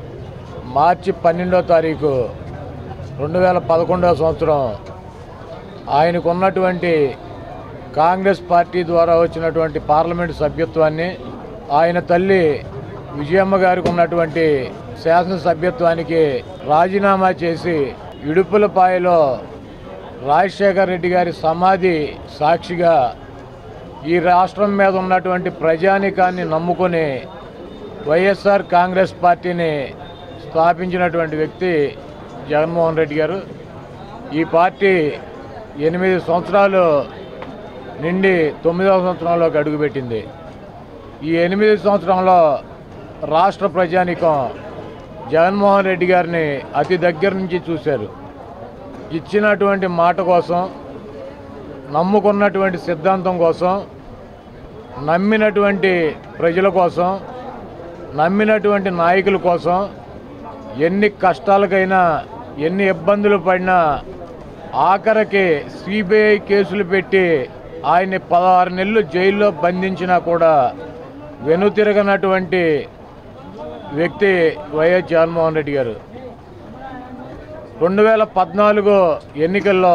మార్చి పన్నెండో తారీఖు రెండు వేల పదకొండవ సంవత్సరం ఆయనకు ఉన్నటువంటి కాంగ్రెస్ పార్టీ ద్వారా వచ్చినటువంటి పార్లమెంటు సభ్యత్వాన్ని ఆయన తల్లి విజయమ్మ గారికి ఉన్నటువంటి శాసనసభ్యత్వానికి రాజీనామా చేసి ఇడుపులపాయలో రాజశేఖర రెడ్డి గారి సమాధి సాక్షిగా ఈ రాష్ట్రం మీద ఉన్నటువంటి ప్రజానికాన్ని నమ్ముకొని వైఎస్ఆర్ కాంగ్రెస్ పార్టీని స్థాపించినటువంటి వ్యక్తి జగన్మోహన్ రెడ్డి గారు ఈ పార్టీ ఎనిమిది సంవత్సరాలు నిండి తొమ్మిదవ సంవత్సరంలోకి అడుగుపెట్టింది ఈ ఎనిమిది సంవత్సరంలో రాష్ట్ర ప్రజానికం జగన్మోహన్ రెడ్డి గారిని అతి దగ్గర నుంచి చూశారు ఇచ్చినటువంటి మాట కోసం నమ్ముకున్నటువంటి సిద్ధాంతం కోసం నమ్మినటువంటి ప్రజల కోసం నమ్మినటువంటి నాయకుల కోసం ఎన్ని కష్టాలకైనా ఎన్ని ఇబ్బందులు పడినా ఆఖరికి సిబిఐ కేసులు పెట్టి ఆయన్ని పదహారు నెలలు జైల్లో బంధించినా కూడా వెనుతిరగనటువంటి వ్యక్తి వైఎస్ జగన్మోహన్ రెడ్డి గారు రెండు వేల పద్నాలుగు ఎన్నికల్లో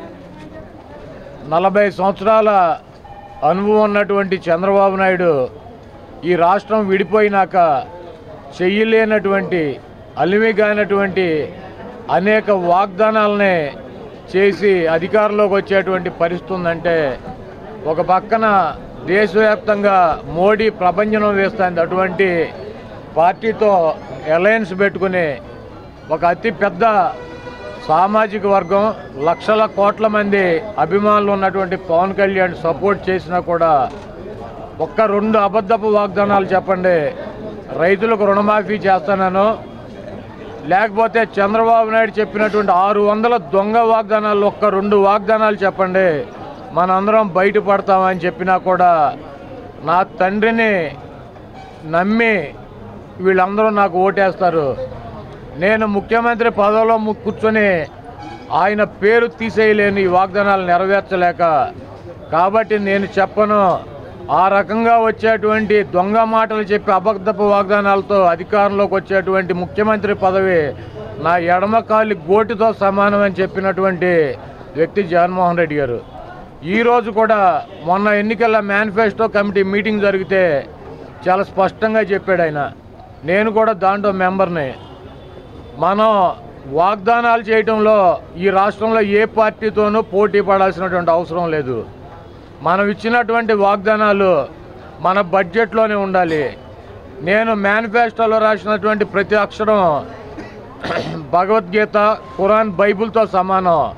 నలభై సంవత్సరాల అనుభవం ఉన్నటువంటి చంద్రబాబు నాయుడు ఈ రాష్ట్రం విడిపోయినాక చెయ్యలేనటువంటి అలిమిగానటువంటి అనేక వాగ్దానాలనే చేసి అధికారంలోకి వచ్చేటువంటి పరిస్థితి ఉందంటే ఒక పక్కన దేశవ్యాప్తంగా మోడీ ప్రభంజనం వేస్తుంది అటువంటి పార్టీతో అలయన్స్ పెట్టుకుని ఒక అతి పెద్ద సామాజిక వర్గం లక్షల కోట్ల మంది అభిమానులు ఉన్నటువంటి పవన్ కళ్యాణ్ సపోర్ట్ చేసినా కూడా ఒక్క రెండు అబద్ధపు వాగ్దానాలు చెప్పండి రైతులకు రుణమాఫీ చేస్తానను లేకపోతే చంద్రబాబు నాయుడు చెప్పినటువంటి ఆరు వందల దొంగ వాగ్దానాలు ఒక్క రెండు వాగ్దానాలు చెప్పండి మనందరం బయటపడతామని చెప్పినా కూడా నా తండ్రిని నమ్మి వీళ్ళందరూ నాకు ఓటేస్తారు నేను ముఖ్యమంత్రి పదవిలో ము- కూర్చొని ఆయన పేరు తీసేయలేని ఈ వాగ్దానాలు నెరవేర్చలేక కాబట్టి నేను చెప్పను ఆ రకంగా వచ్చేటువంటి దొంగ మాటలు చెప్పి అబద్ధపు వాగ్దానాలతో అధికారంలోకి వచ్చేటువంటి ముఖ్యమంత్రి పదవి నా ఎడమ కాలి గోటితో సమానం అని చెప్పినటువంటి వ్యక్తి జగన్మోహన్ రెడ్డి గారు ఈరోజు కూడా మొన్న ఎన్నికల మేనిఫెస్టో కమిటీ మీటింగ్ జరిగితే చాలా స్పష్టంగా చెప్పాడు ఆయన నేను కూడా దాంట్లో మెంబర్ని మనం వాగ్దానాలు చేయటంలో ఈ రాష్ట్రంలో ఏ పార్టీతోనూ పోటీ పడాల్సినటువంటి అవసరం లేదు మనం ఇచ్చినటువంటి వాగ్దానాలు మన బడ్జెట్లోనే ఉండాలి నేను మేనిఫెస్టోలో రాసినటువంటి ప్రతి అక్షరం భగవద్గీత ఖురాన్ బైబిల్తో సమానం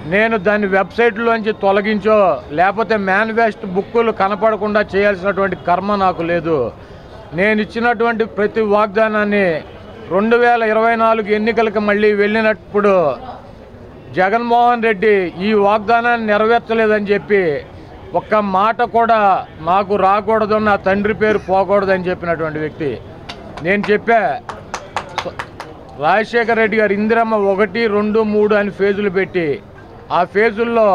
నేను దాన్ని వెబ్సైట్లోంచి తొలగించో లేకపోతే మేనిఫెస్ట్ బుక్కులు కనపడకుండా చేయాల్సినటువంటి కర్మ నాకు లేదు నేను ఇచ్చినటువంటి ప్రతి వాగ్దానాన్ని రెండు వేల ఇరవై నాలుగు ఎన్నికలకు మళ్ళీ వెళ్ళినప్పుడు జగన్మోహన్ రెడ్డి ఈ వాగ్దానాన్ని నెరవేర్చలేదని చెప్పి ఒక్క మాట కూడా నాకు రాకూడదు నా తండ్రి పేరు పోకూడదని చెప్పినటువంటి వ్యక్తి నేను చెప్పా రాజశేఖర రెడ్డి గారు ఇందిరమ్మ ఒకటి రెండు మూడు అని ఫేజులు పెట్టి ఆ ఫేజుల్లో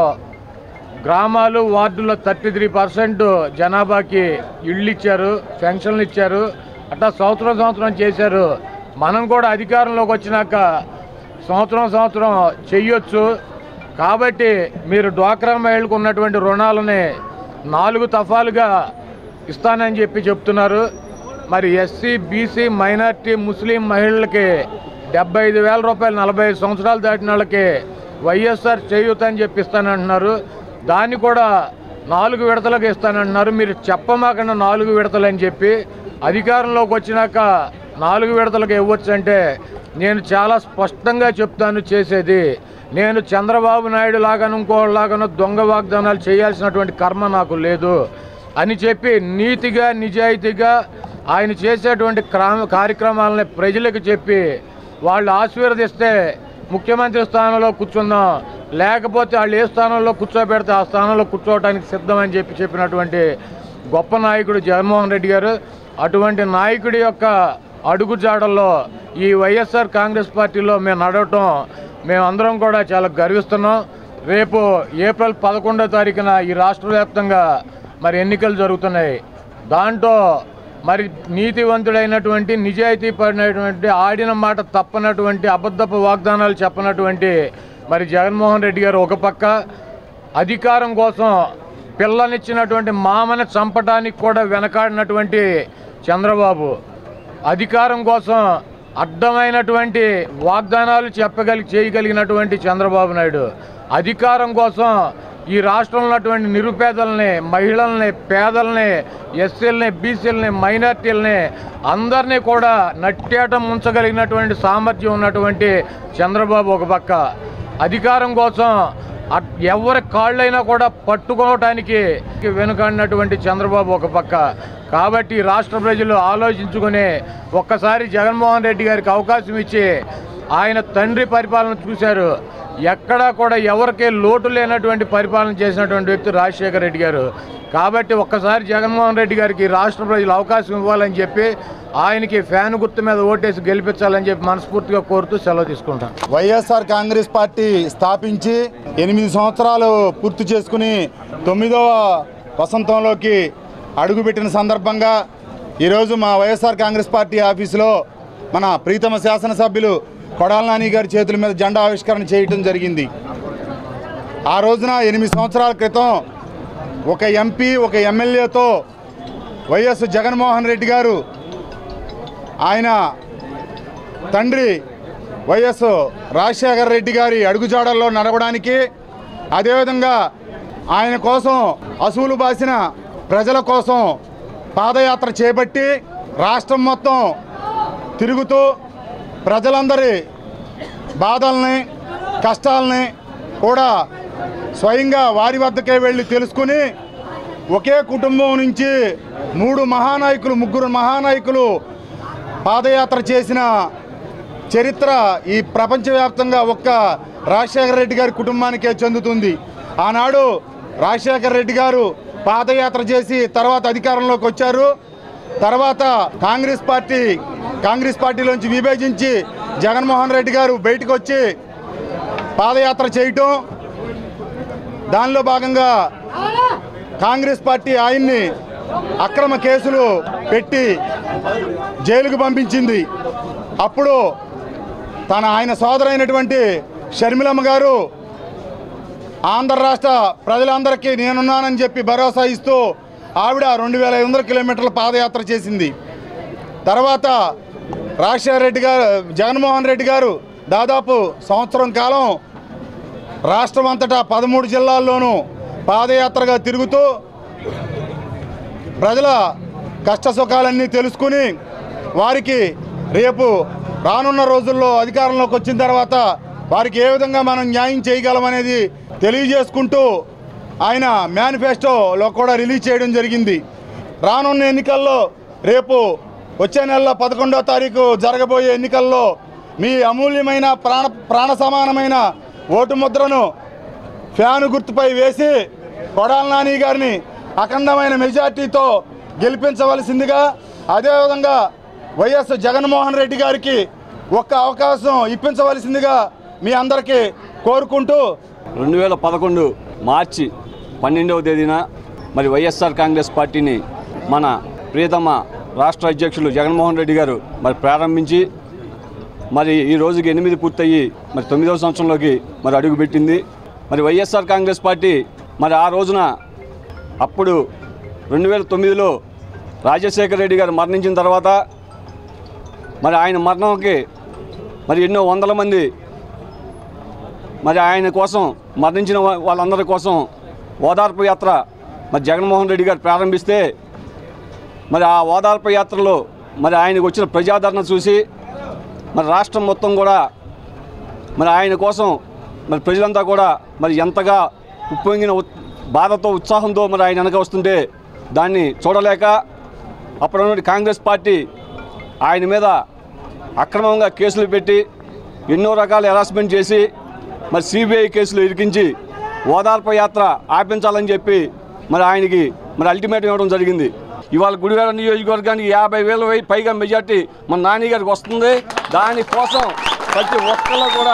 గ్రామాలు వార్డుల్లో థర్టీ త్రీ పర్సెంట్ జనాభాకి ఇళ్ళు ఇచ్చారు పెన్షన్లు ఇచ్చారు అట్లా సంవత్సరం సంవత్సరం చేశారు మనం కూడా అధికారంలోకి వచ్చినాక సంవత్సరం సంవత్సరం చెయ్యొచ్చు కాబట్టి మీరు డ్వాక్రా మహిళలకు ఉన్నటువంటి రుణాలని నాలుగు తఫాలుగా ఇస్తానని చెప్పి చెప్తున్నారు మరి ఎస్సీ బీసీ మైనార్టీ ముస్లిం మహిళలకి డెబ్బై ఐదు వేల రూపాయలు నలభై ఐదు సంవత్సరాలు దాటిన వాళ్ళకి వైఎస్ఆర్ చేయూత అని చెప్పి ఇస్తానంటున్నారు దాన్ని కూడా నాలుగు విడతలకు ఇస్తానంటున్నారు మీరు చెప్పమాకుండా నాలుగు విడతలు అని చెప్పి అధికారంలోకి వచ్చినాక నాలుగు విడతలకు ఇవ్వచ్చు అంటే నేను చాలా స్పష్టంగా చెప్తాను చేసేది నేను చంద్రబాబు నాయుడు లాగాను ఇంకోలాగాను దొంగ వాగ్దానాలు చేయాల్సినటువంటి కర్మ నాకు లేదు అని చెప్పి నీతిగా నిజాయితీగా ఆయన చేసేటువంటి క్రమ కార్యక్రమాలని ప్రజలకు చెప్పి వాళ్ళు ఆశీర్వదిస్తే ముఖ్యమంత్రి స్థానంలో కూర్చుందాం లేకపోతే వాళ్ళు ఏ స్థానంలో కూర్చోబెడితే ఆ స్థానంలో కూర్చోవడానికి సిద్ధమని చెప్పి చెప్పినటువంటి గొప్ప నాయకుడు జగన్మోహన్ రెడ్డి గారు అటువంటి నాయకుడి యొక్క అడుగుజాడల్లో ఈ వైఎస్ఆర్ కాంగ్రెస్ పార్టీలో మేము నడవటం మేమందరం కూడా చాలా గర్విస్తున్నాం రేపు ఏప్రిల్ పదకొండో తారీఖున ఈ రాష్ట్ర వ్యాప్తంగా మరి ఎన్నికలు జరుగుతున్నాయి దాంట్లో మరి నీతివంతుడైనటువంటి నిజాయితీ పడినటువంటి ఆడిన మాట తప్పనటువంటి అబద్ధపు వాగ్దానాలు చెప్పనటువంటి మరి జగన్మోహన్ రెడ్డి గారు ఒక పక్క అధికారం కోసం పిల్లనిచ్చినటువంటి మామని చంపడానికి కూడా వెనకాడినటువంటి చంద్రబాబు అధికారం కోసం అడ్డమైనటువంటి వాగ్దానాలు చెప్పగలి చేయగలిగినటువంటి చంద్రబాబు నాయుడు అధికారం కోసం ఈ రాష్ట్రంలో ఉన్నటువంటి నిరుపేదల్ని మహిళల్ని పేదల్ని ఎస్సీలని బీసీలని మైనార్టీలని అందరినీ కూడా నట్టేట ముంచగలిగినటువంటి సామర్థ్యం ఉన్నటువంటి చంద్రబాబు ఒక పక్క అధికారం కోసం అట్- ఎవరి కాళ్ళైనా కూడా పట్టుకోవటానికి వెనుకాడినటువంటి చంద్రబాబు ఒక పక్క కాబట్టి రాష్ట్ర ప్రజలు ఆలోచించుకుని ఒక్కసారి జగన్మోహన్ రెడ్డి గారికి అవకాశం ఇచ్చి ఆయన తండ్రి పరిపాలన చూశారు ఎక్కడా కూడా ఎవరికే లోటు లేనటువంటి పరిపాలన చేసినటువంటి వ్యక్తి రాజశేఖర రెడ్డి గారు కాబట్టి ఒక్కసారి జగన్మోహన్ రెడ్డి గారికి రాష్ట్ర ప్రజలు అవకాశం ఇవ్వాలని చెప్పి ఆయనకి ఫ్యాన్ గుర్తు మీద ఓటేసి గెలిపించాలని చెప్పి మనస్ఫూర్తిగా కోరుతూ సెలవు తీసుకుంటాం వైఎస్ఆర్ కాంగ్రెస్ పార్టీ స్థాపించి ఎనిమిది సంవత్సరాలు పూర్తి చేసుకుని తొమ్మిదవ వసంతంలోకి అడుగుపెట్టిన సందర్భంగా ఈరోజు మా వైఎస్ఆర్ కాంగ్రెస్ పార్టీ ఆఫీసులో మన ప్రీతమ శాసనసభ్యులు కొడాల నాని గారి చేతుల మీద జెండా ఆవిష్కరణ చేయటం జరిగింది ఆ రోజున ఎనిమిది సంవత్సరాల క్రితం ఒక ఎంపీ ఒక ఎమ్మెల్యేతో వైఎస్ జగన్మోహన్ రెడ్డి గారు ఆయన తండ్రి వైఎస్ రాజశేఖర రెడ్డి గారి అడుగుజాడల్లో నడవడానికి అదేవిధంగా ఆయన కోసం అసూలు బాసిన ప్రజల కోసం పాదయాత్ర చేపట్టి రాష్ట్రం మొత్తం తిరుగుతూ ప్రజలందరి బాధల్ని కష్టాలని కూడా స్వయంగా వారి వద్దకే వెళ్ళి తెలుసుకుని ఒకే కుటుంబం నుంచి మూడు మహానాయకులు ముగ్గురు మహానాయకులు పాదయాత్ర చేసిన చరిత్ర ఈ ప్రపంచవ్యాప్తంగా ఒక్క రాజశేఖర రెడ్డి గారి కుటుంబానికే చెందుతుంది ఆనాడు రాజశేఖర రెడ్డి గారు పాదయాత్ర చేసి తర్వాత అధికారంలోకి వచ్చారు తర్వాత కాంగ్రెస్ పార్టీ కాంగ్రెస్ పార్టీలోంచి విభజించి జగన్మోహన్ రెడ్డి గారు బయటకు వచ్చి పాదయాత్ర చేయటం దానిలో భాగంగా కాంగ్రెస్ పార్టీ ఆయన్ని అక్రమ కేసులు పెట్టి జైలుకు పంపించింది అప్పుడు తన ఆయన సోదరైనటువంటి షర్మిలమ్మ గారు ఆంధ్ర రాష్ట్ర ప్రజలందరికీ నేనున్నానని చెప్పి భరోసా ఇస్తూ ఆవిడ రెండు వేల ఐదు వందల కిలోమీటర్ల పాదయాత్ర చేసింది తర్వాత రాజశేఖర రెడ్డి గారు జగన్మోహన్ రెడ్డి గారు దాదాపు సంవత్సరం కాలం రాష్ట్రం అంతటా పదమూడు జిల్లాల్లోనూ పాదయాత్రగా తిరుగుతూ ప్రజల కష్ట సుఖాలన్నీ తెలుసుకుని వారికి రేపు రానున్న రోజుల్లో అధికారంలోకి వచ్చిన తర్వాత వారికి ఏ విధంగా మనం న్యాయం చేయగలమనేది తెలియజేసుకుంటూ ఆయన మేనిఫెస్టోలో కూడా రిలీజ్ చేయడం జరిగింది రానున్న ఎన్నికల్లో రేపు వచ్చే నెల పదకొండో తారీఖు జరగబోయే ఎన్నికల్లో మీ అమూల్యమైన ప్రాణ ప్రాణ సమానమైన ఓటు ముద్రను ఫ్యాను గుర్తుపై వేసి కొడాల నాని గారిని అఖండమైన మెజార్టీతో గెలిపించవలసిందిగా అదేవిధంగా వైఎస్ జగన్మోహన్ రెడ్డి గారికి ఒక్క అవకాశం ఇప్పించవలసిందిగా మీ అందరికీ కోరుకుంటూ రెండు వేల పదకొండు మార్చి పన్నెండవ తేదీన మరి వైఎస్ఆర్ కాంగ్రెస్ పార్టీని మన ప్రియతమ రాష్ట్ర అధ్యక్షులు జగన్మోహన్ రెడ్డి గారు మరి ప్రారంభించి మరి ఈ రోజుకి ఎనిమిది పూర్తయ్యి మరి తొమ్మిదవ సంవత్సరంలోకి మరి అడుగుపెట్టింది మరి వైఎస్ఆర్ కాంగ్రెస్ పార్టీ మరి ఆ రోజున అప్పుడు రెండు వేల తొమ్మిదిలో రాజశేఖర రెడ్డి గారు మరణించిన తర్వాత మరి ఆయన మరణంకి మరి ఎన్నో వందల మంది మరి ఆయన కోసం మరణించిన వా- వాళ్ళందరి కోసం ఓదార్పు యాత్ర మరి జగన్మోహన్ రెడ్డి గారు ప్రారంభిస్తే మరి ఆ ఓదార్పు యాత్రలో మరి ఆయనకు వచ్చిన ప్రజాదరణ చూసి మరి రాష్ట్రం మొత్తం కూడా మరి ఆయన కోసం మరి ప్రజలంతా కూడా మరి ఎంతగా ఉప్పొంగిన ఉత్- బాధతో ఉత్సాహంతో మరి ఆయన వెనక వస్తుంటే దాన్ని చూడలేక అప్పుడు కాంగ్రెస్ పార్టీ ఆయన మీద అక్రమంగా కేసులు పెట్టి ఎన్నో రకాల హెరాస్మెంట్ చేసి మరి సిబిఐ కేసులు ఇరికించి ఓదార్పు యాత్ర ఆపించాలని చెప్పి మరి ఆయనకి మరి అల్టిమేటం ఇవ్వడం జరిగింది ఇవాళ గుడివాడ నియోజకవర్గానికి యాభై వేల వై- పైగా మెజార్టీ మన నాని గారికి వస్తుంది దానికోసం ప్రతి ఒక్కళ్ళు కూడా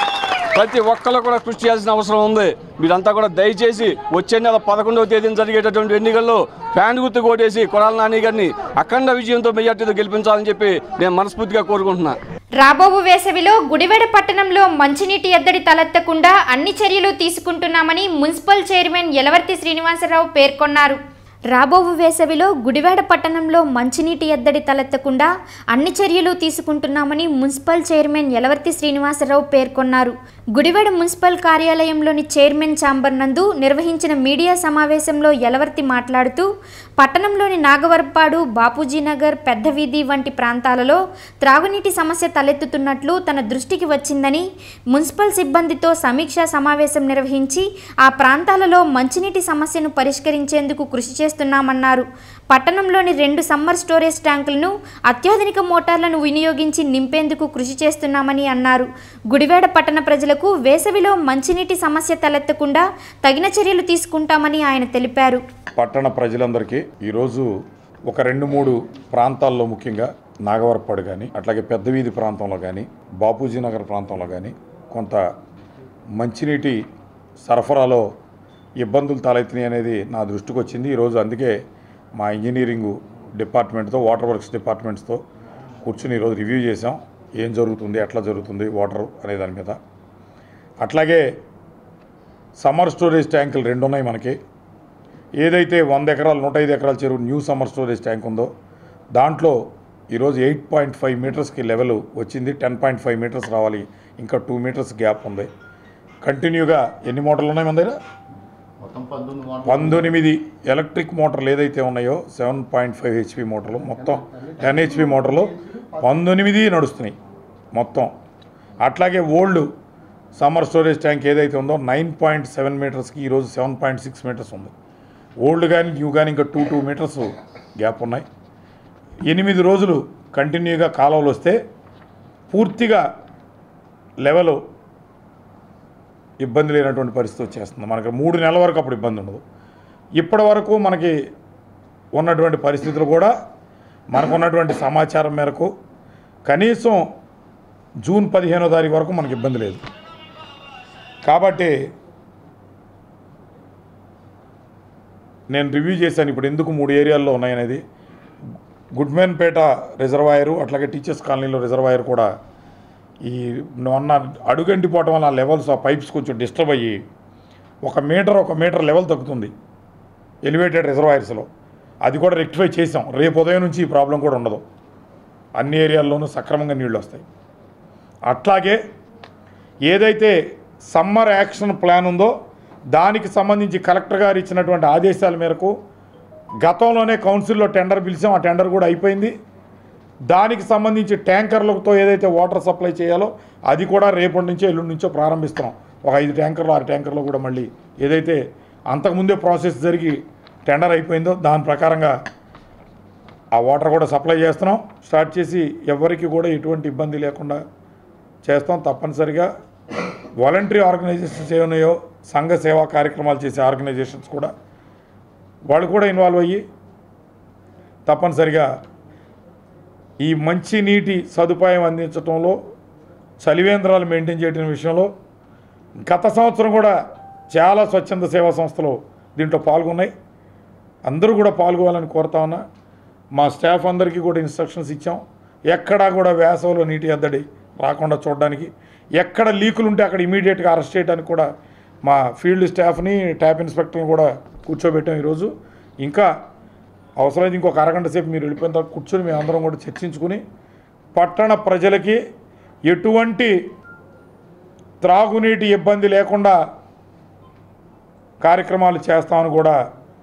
ప్రతి ఒక్కళ్ళు కూడా కృషి చేయాల్సిన అవసరం ఉంది మీరంతా కూడా దయచేసి వచ్చే నెల పదకొండవ తేదీన జరిగేటటువంటి ఎన్నికల్లో ఫ్యాన్ గుర్తు కొట్టేసి కొడాల నాని గారిని అఖండ విజయంతో మెజార్టీతో గెలిపించాలని చెప్పి నేను మనస్ఫూర్తిగా కోరుకుంటున్నా రాబోవు వేసవిలో గుడివాడ పట్టణంలో మంచినీటి ఎద్దడి తలెత్తకుండా అన్ని చర్యలు తీసుకుంటున్నామని మున్సిపల్ చైర్మన్ యలవర్తి శ్రీనివాసరావు పేర్కొన్నారు రాబోవు వేసవిలో గుడివాడ పట్టణంలో మంచినీటి ఎద్దడి తలెత్తకుండా అన్ని చర్యలు తీసుకుంటున్నామని మున్సిపల్ చైర్మన్ యలవర్తి శ్రీనివాసరావు పేర్కొన్నారు గుడివాడ మున్సిపల్ కార్యాలయంలోని చైర్మన్ ఛాంబర్ నందు నిర్వహించిన మీడియా సమావేశంలో యలవర్తి మాట్లాడుతూ పట్టణంలోని నాగవరపాడు బాపూజీ నగర్ పెద్ద వీధి వంటి ప్రాంతాలలో త్రాగునీటి సమస్య తలెత్తుతున్నట్లు తన దృష్టికి వచ్చిందని మున్సిపల్ సిబ్బందితో సమీక్షా సమావేశం నిర్వహించి ఆ ప్రాంతాలలో మంచినీటి సమస్యను పరిష్కరించేందుకు కృషి చేస్తున్నామన్నారు పట్టణంలోని రెండు సమ్మర్ స్టోరేజ్ ట్యాంకులను అత్యాధునిక మోటార్లను వినియోగించి నింపేందుకు కృషి చేస్తున్నామని అన్నారు గుడివాడ పట్టణ ప్రజలకు వేసవిలో మంచినీటి సమస్య తలెత్తకుండా తగిన చర్యలు తీసుకుంటామని ఆయన తెలిపారు పట్టణ ప్రజలందరికీ ఈరోజు ఒక రెండు మూడు ప్రాంతాల్లో ముఖ్యంగా నాగవరపాడు కానీ అట్లాగే పెద్ద వీధి ప్రాంతంలో కానీ బాపూజీ నగర్ ప్రాంతంలో కానీ కొంత మంచినీటి సరఫరాలో ఇబ్బందులు తలెత్తినాయి అనేది నా దృష్టికి వచ్చింది ఈరోజు అందుకే మా ఇంజనీరింగ్ డిపార్ట్మెంట్తో వాటర్ వర్క్స్ డిపార్ట్మెంట్స్తో కూర్చుని ఈరోజు రివ్యూ చేసాం ఏం జరుగుతుంది ఎట్లా జరుగుతుంది వాటర్ అనే దాని మీద అట్లాగే సమ్మర్ స్టోరేజ్ ట్యాంకులు రెండు ఉన్నాయి మనకి ఏదైతే వంద ఎకరాలు నూట ఐదు ఎకరాల చెరువు న్యూ సమ్మర్ స్టోరేజ్ ట్యాంక్ ఉందో దాంట్లో ఈరోజు ఎయిట్ పాయింట్ ఫైవ్ మీటర్స్కి లెవెల్ వచ్చింది టెన్ పాయింట్ ఫైవ్ మీటర్స్ రావాలి ఇంకా టూ మీటర్స్ గ్యాప్ ఉంది కంటిన్యూగా ఎన్ని మోటార్లు ఉన్నాయి మన దగ్గర పంతొమ్మిది ఎలక్ట్రిక్ మోటార్లు ఏదైతే ఉన్నాయో సెవెన్ పాయింట్ ఫైవ్ హెచ్పి మోటార్లు మొత్తం టెన్ హెచ్పి మోటార్లు పంతొమ్మిది నడుస్తున్నాయి మొత్తం అట్లాగే ఓల్డ్ సమ్మర్ స్టోరేజ్ ట్యాంక్ ఏదైతే ఉందో నైన్ పాయింట్ సెవెన్ మీటర్స్కి ఈరోజు సెవెన్ పాయింట్ సిక్స్ మీటర్స్ ఉంది ఓల్డ్ కానీ న్యూ కానీ ఇంకా టూ టూ మీటర్స్ గ్యాప్ ఉన్నాయి ఎనిమిది రోజులు కంటిన్యూగా కాలువలు వస్తే పూర్తిగా లెవెల్ ఇబ్బంది లేనటువంటి పరిస్థితి వచ్చేస్తుంది మనకి మూడు నెలల వరకు అప్పుడు ఇబ్బంది ఉండదు ఇప్పటి వరకు మనకి ఉన్నటువంటి పరిస్థితులు కూడా మనకు ఉన్నటువంటి సమాచారం మేరకు కనీసం జూన్ పదిహేనో తారీఖు వరకు మనకి ఇబ్బంది లేదు కాబట్టి నేను రివ్యూ చేశాను ఇప్పుడు ఎందుకు మూడు ఏరియాల్లో ఉన్నాయనేది గుడ్మెన్పేట రిజర్వాయరు అట్లాగే టీచర్స్ కాలనీలో రిజర్వాయర్ కూడా ఈ మొన్న అడుగంటిపోవటం వల్ల లెవెల్స్ ఆ పైప్స్ కొంచెం డిస్టర్బ్ అయ్యి ఒక మీటర్ ఒక మీటర్ లెవెల్ తగ్గుతుంది ఎలివేటెడ్ రిజర్వాయర్స్లో అది కూడా రెక్టిఫై చేసాం రేపు ఉదయం నుంచి ఈ ప్రాబ్లం కూడా ఉండదు అన్ని ఏరియాల్లోనూ సక్రమంగా నీళ్ళు వస్తాయి అట్లాగే ఏదైతే సమ్మర్ యాక్షన్ ప్లాన్ ఉందో దానికి సంబంధించి కలెక్టర్ గారు ఇచ్చినటువంటి ఆదేశాల మేరకు గతంలోనే కౌన్సిల్లో టెండర్ పిలిచాం ఆ టెండర్ కూడా అయిపోయింది దానికి సంబంధించి ట్యాంకర్లతో ఏదైతే వాటర్ సప్లై చేయాలో అది కూడా రేపటి నుంచో ఎల్లుండి నుంచో ప్రారంభిస్తున్నాం ఒక ఐదు ట్యాంకర్లు ఆరు ట్యాంకర్లు కూడా మళ్ళీ ఏదైతే అంతకుముందే ప్రాసెస్ జరిగి టెండర్ అయిపోయిందో దాని ప్రకారంగా ఆ వాటర్ కూడా సప్లై చేస్తున్నాం స్టార్ట్ చేసి ఎవరికి కూడా ఎటువంటి ఇబ్బంది లేకుండా చేస్తాం తప్పనిసరిగా వాలంటరీ ఆర్గనైజేషన్స్ ఏమున్నాయో సంఘ సేవా కార్యక్రమాలు చేసే ఆర్గనైజేషన్స్ కూడా వాళ్ళు కూడా ఇన్వాల్వ్ అయ్యి తప్పనిసరిగా ఈ మంచి నీటి సదుపాయం అందించడంలో చలివేంద్రాలు మెయింటైన్ చేయడం విషయంలో గత సంవత్సరం కూడా చాలా స్వచ్ఛంద సేవా సంస్థలు దీంట్లో పాల్గొన్నాయి అందరూ కూడా పాల్గొవాలని కోరుతా ఉన్నా మా స్టాఫ్ అందరికీ కూడా ఇన్స్ట్రక్షన్స్ ఇచ్చాం ఎక్కడా కూడా వేసవిలో నీటి ఎద్దడి రాకుండా చూడడానికి ఎక్కడ లీకులు ఉంటే అక్కడ ఇమీడియట్గా అరెస్ట్ చేయడానికి కూడా మా ఫీల్డ్ స్టాఫ్ని ట్యాప్ ఇన్స్పెక్టర్ని కూడా కూర్చోబెట్టాం ఈరోజు ఇంకా అవసరమైతే ఇంకొక అరగంట సేపు మీరు వెళ్ళిపోయిన తర్వాత కూర్చొని మేము అందరం కూడా చర్చించుకుని పట్టణ ప్రజలకి ఎటువంటి త్రాగునీటి ఇబ్బంది లేకుండా కార్యక్రమాలు చేస్తామని కూడా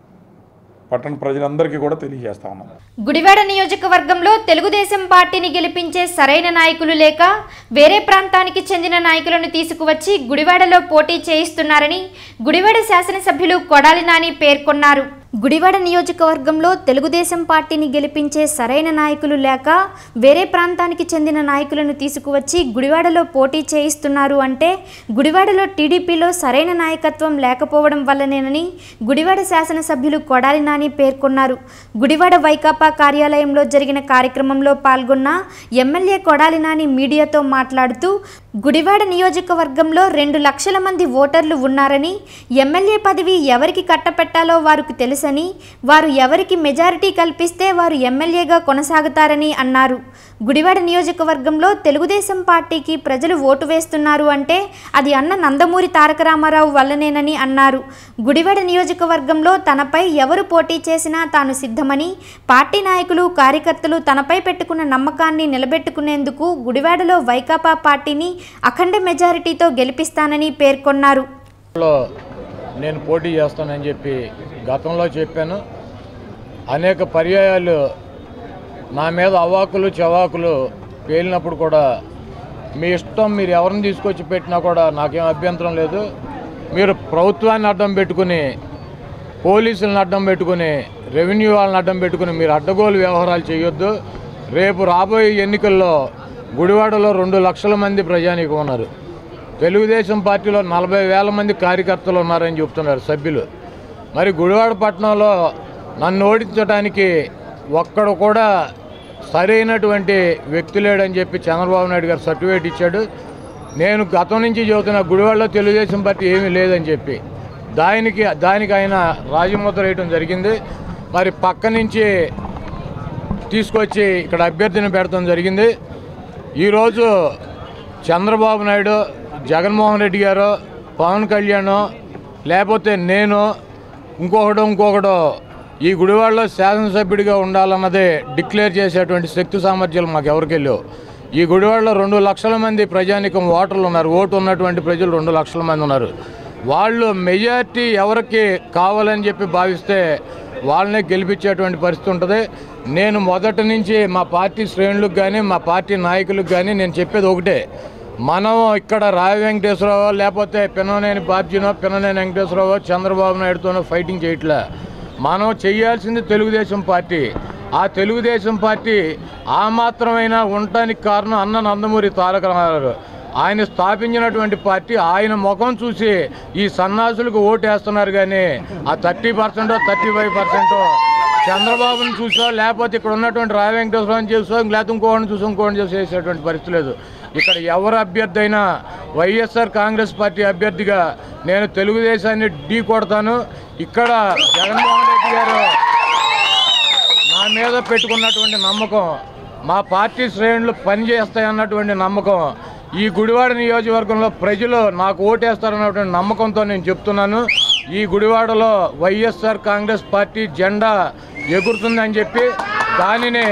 పట్టణ ప్రజలందరికీ కూడా తెలియజేస్తా ఉన్నాం గుడివాడ నియోజకవర్గంలో తెలుగుదేశం పార్టీని గెలిపించే సరైన నాయకులు లేక వేరే ప్రాంతానికి చెందిన నాయకులను తీసుకువచ్చి గుడివాడలో పోటీ చేయిస్తున్నారని గుడివాడ శాసనసభ్యులు కొడాలి నాని పేర్కొన్నారు గుడివాడ నియోజకవర్గంలో తెలుగుదేశం పార్టీని గెలిపించే సరైన నాయకులు లేక వేరే ప్రాంతానికి చెందిన నాయకులను తీసుకువచ్చి గుడివాడలో పోటీ చేయిస్తున్నారు అంటే గుడివాడలో టీడీపీలో సరైన నాయకత్వం లేకపోవడం వల్లనేనని గుడివాడ శాసనసభ్యులు కొడాలి నాని పేర్కొన్నారు గుడివాడ వైకాపా కార్యాలయంలో జరిగిన కార్యక్రమంలో పాల్గొన్న ఎమ్మెల్యే కొడాలి నాని మీడియాతో మాట్లాడుతూ గుడివాడ నియోజకవర్గంలో రెండు లక్షల మంది ఓటర్లు ఉన్నారని ఎమ్మెల్యే పదవి ఎవరికి కట్టపెట్టాలో వారికి తెలుసని వారు ఎవరికి మెజారిటీ కల్పిస్తే వారు ఎమ్మెల్యేగా కొనసాగుతారని అన్నారు గుడివాడ నియోజకవర్గంలో తెలుగుదేశం పార్టీకి ప్రజలు ఓటు వేస్తున్నారు అంటే అది అన్న నందమూరి తారక రామారావు వల్లనేనని అన్నారు గుడివాడ నియోజకవర్గంలో తనపై ఎవరు పోటీ చేసినా తాను సిద్ధమని పార్టీ నాయకులు కార్యకర్తలు తనపై పెట్టుకున్న నమ్మకాన్ని నిలబెట్టుకునేందుకు గుడివాడలో వైకాపా పార్టీని అఖండ మెజారిటీతో గెలిపిస్తానని పేర్కొన్నారు లో నేను పోటీ చేస్తానని చెప్పి గతంలో చెప్పాను అనేక పర్యాయాలు నా మీద అవాకులు చవాకులు పేలినప్పుడు కూడా మీ ఇష్టం మీరు ఎవరిని తీసుకొచ్చి పెట్టినా కూడా నాకేం అభ్యంతరం లేదు మీరు ప్రభుత్వాన్ని అడ్డం పెట్టుకుని పోలీసులను అడ్డం పెట్టుకుని రెవెన్యూ వాళ్ళని అడ్డం పెట్టుకుని మీరు అడ్డగోలు వ్యవహారాలు చేయొద్దు రేపు రాబోయే ఎన్నికల్లో గుడివాడలో రెండు లక్షల మంది ప్రజానీకం ఉన్నారు తెలుగుదేశం పార్టీలో నలభై వేల మంది కార్యకర్తలు ఉన్నారని చెప్తున్నారు సభ్యులు మరి గుడివాడ పట్టణంలో నన్ను ఓడించడానికి ఒక్కడు కూడా సరైనటువంటి వ్యక్తి లేడని చెప్పి చంద్రబాబు నాయుడు గారు సర్టిఫికేట్ ఇచ్చాడు నేను గతం నుంచి చెబుతున్న గుడివాడలో తెలుగుదేశం పార్టీ ఏమీ లేదని చెప్పి దానికి దానికి ఆయన రాజముద్ర వేయటం జరిగింది మరి పక్క నుంచి తీసుకొచ్చి ఇక్కడ అభ్యర్థిని పెడతాం జరిగింది ఈరోజు చంద్రబాబు నాయుడు జగన్మోహన్ రెడ్డి గారు పవన్ కళ్యాణ్ లేకపోతే నేను ఇంకొకడు ఇంకొకడు ఈ గుడివాడలో శాసనసభ్యుడిగా ఉండాలన్నదే డిక్లేర్ చేసేటువంటి శక్తి సామర్థ్యాలు మాకు ఎవరికి లేవు ఈ గుడివాడలో రెండు లక్షల మంది ప్రజానికం ఓటర్లు ఉన్నారు ఓటు ఉన్నటువంటి ప్రజలు రెండు లక్షల మంది ఉన్నారు వాళ్ళు మెజార్టీ ఎవరికి కావాలని చెప్పి భావిస్తే వాళ్ళనే గెలిపించేటువంటి పరిస్థితి ఉంటుంది నేను మొదటి నుంచి మా పార్టీ శ్రేణులకు కానీ మా పార్టీ నాయకులకు కానీ నేను చెప్పేది ఒకటే మనం ఇక్కడ రావి వెంకటేశ్వరరావు లేకపోతే పిననేని బాబ్జీనో పిననేని వెంకటేశ్వరరావు చంద్రబాబు నాయుడుతోనో ఫైటింగ్ చేయట్లే మనం చేయాల్సింది తెలుగుదేశం పార్టీ ఆ తెలుగుదేశం పార్టీ ఆ మాత్రమైనా ఉండటానికి కారణం అన్న నందమూరి తారక రామారావు ఆయన స్థాపించినటువంటి పార్టీ ఆయన ముఖం చూసి ఈ సన్నాసులకు ఓటు వేస్తున్నారు కానీ ఆ థర్టీ పర్సెంటో థర్టీ ఫైవ్ పర్సెంటో చంద్రబాబుని చూసో లేకపోతే ఇక్కడ ఉన్నటువంటి రాయ వెంకటేశ్వరం చూసో లేకపోతే ఇంకోటి చూసో ఇంకోటి చూసి వేసేటువంటి పరిస్థితి లేదు ఇక్కడ ఎవరు అభ్యర్థి అయినా వైఎస్ఆర్ కాంగ్రెస్ పార్టీ అభ్యర్థిగా నేను తెలుగుదేశాన్ని ఢీ కొడతాను ఇక్కడ జగన్మోహన్ రెడ్డి గారు నా మీద పెట్టుకున్నటువంటి నమ్మకం మా పార్టీ శ్రేణులు పనిచేస్తాయన్నటువంటి నమ్మకం ఈ గుడివాడ నియోజకవర్గంలో ప్రజలు నాకు ఓటేస్తారన్నటువంటి నమ్మకంతో నేను చెప్తున్నాను ఈ గుడివాడలో వైఎస్ఆర్ కాంగ్రెస్ పార్టీ జెండా ఎగురుతుందని చెప్పి దానిని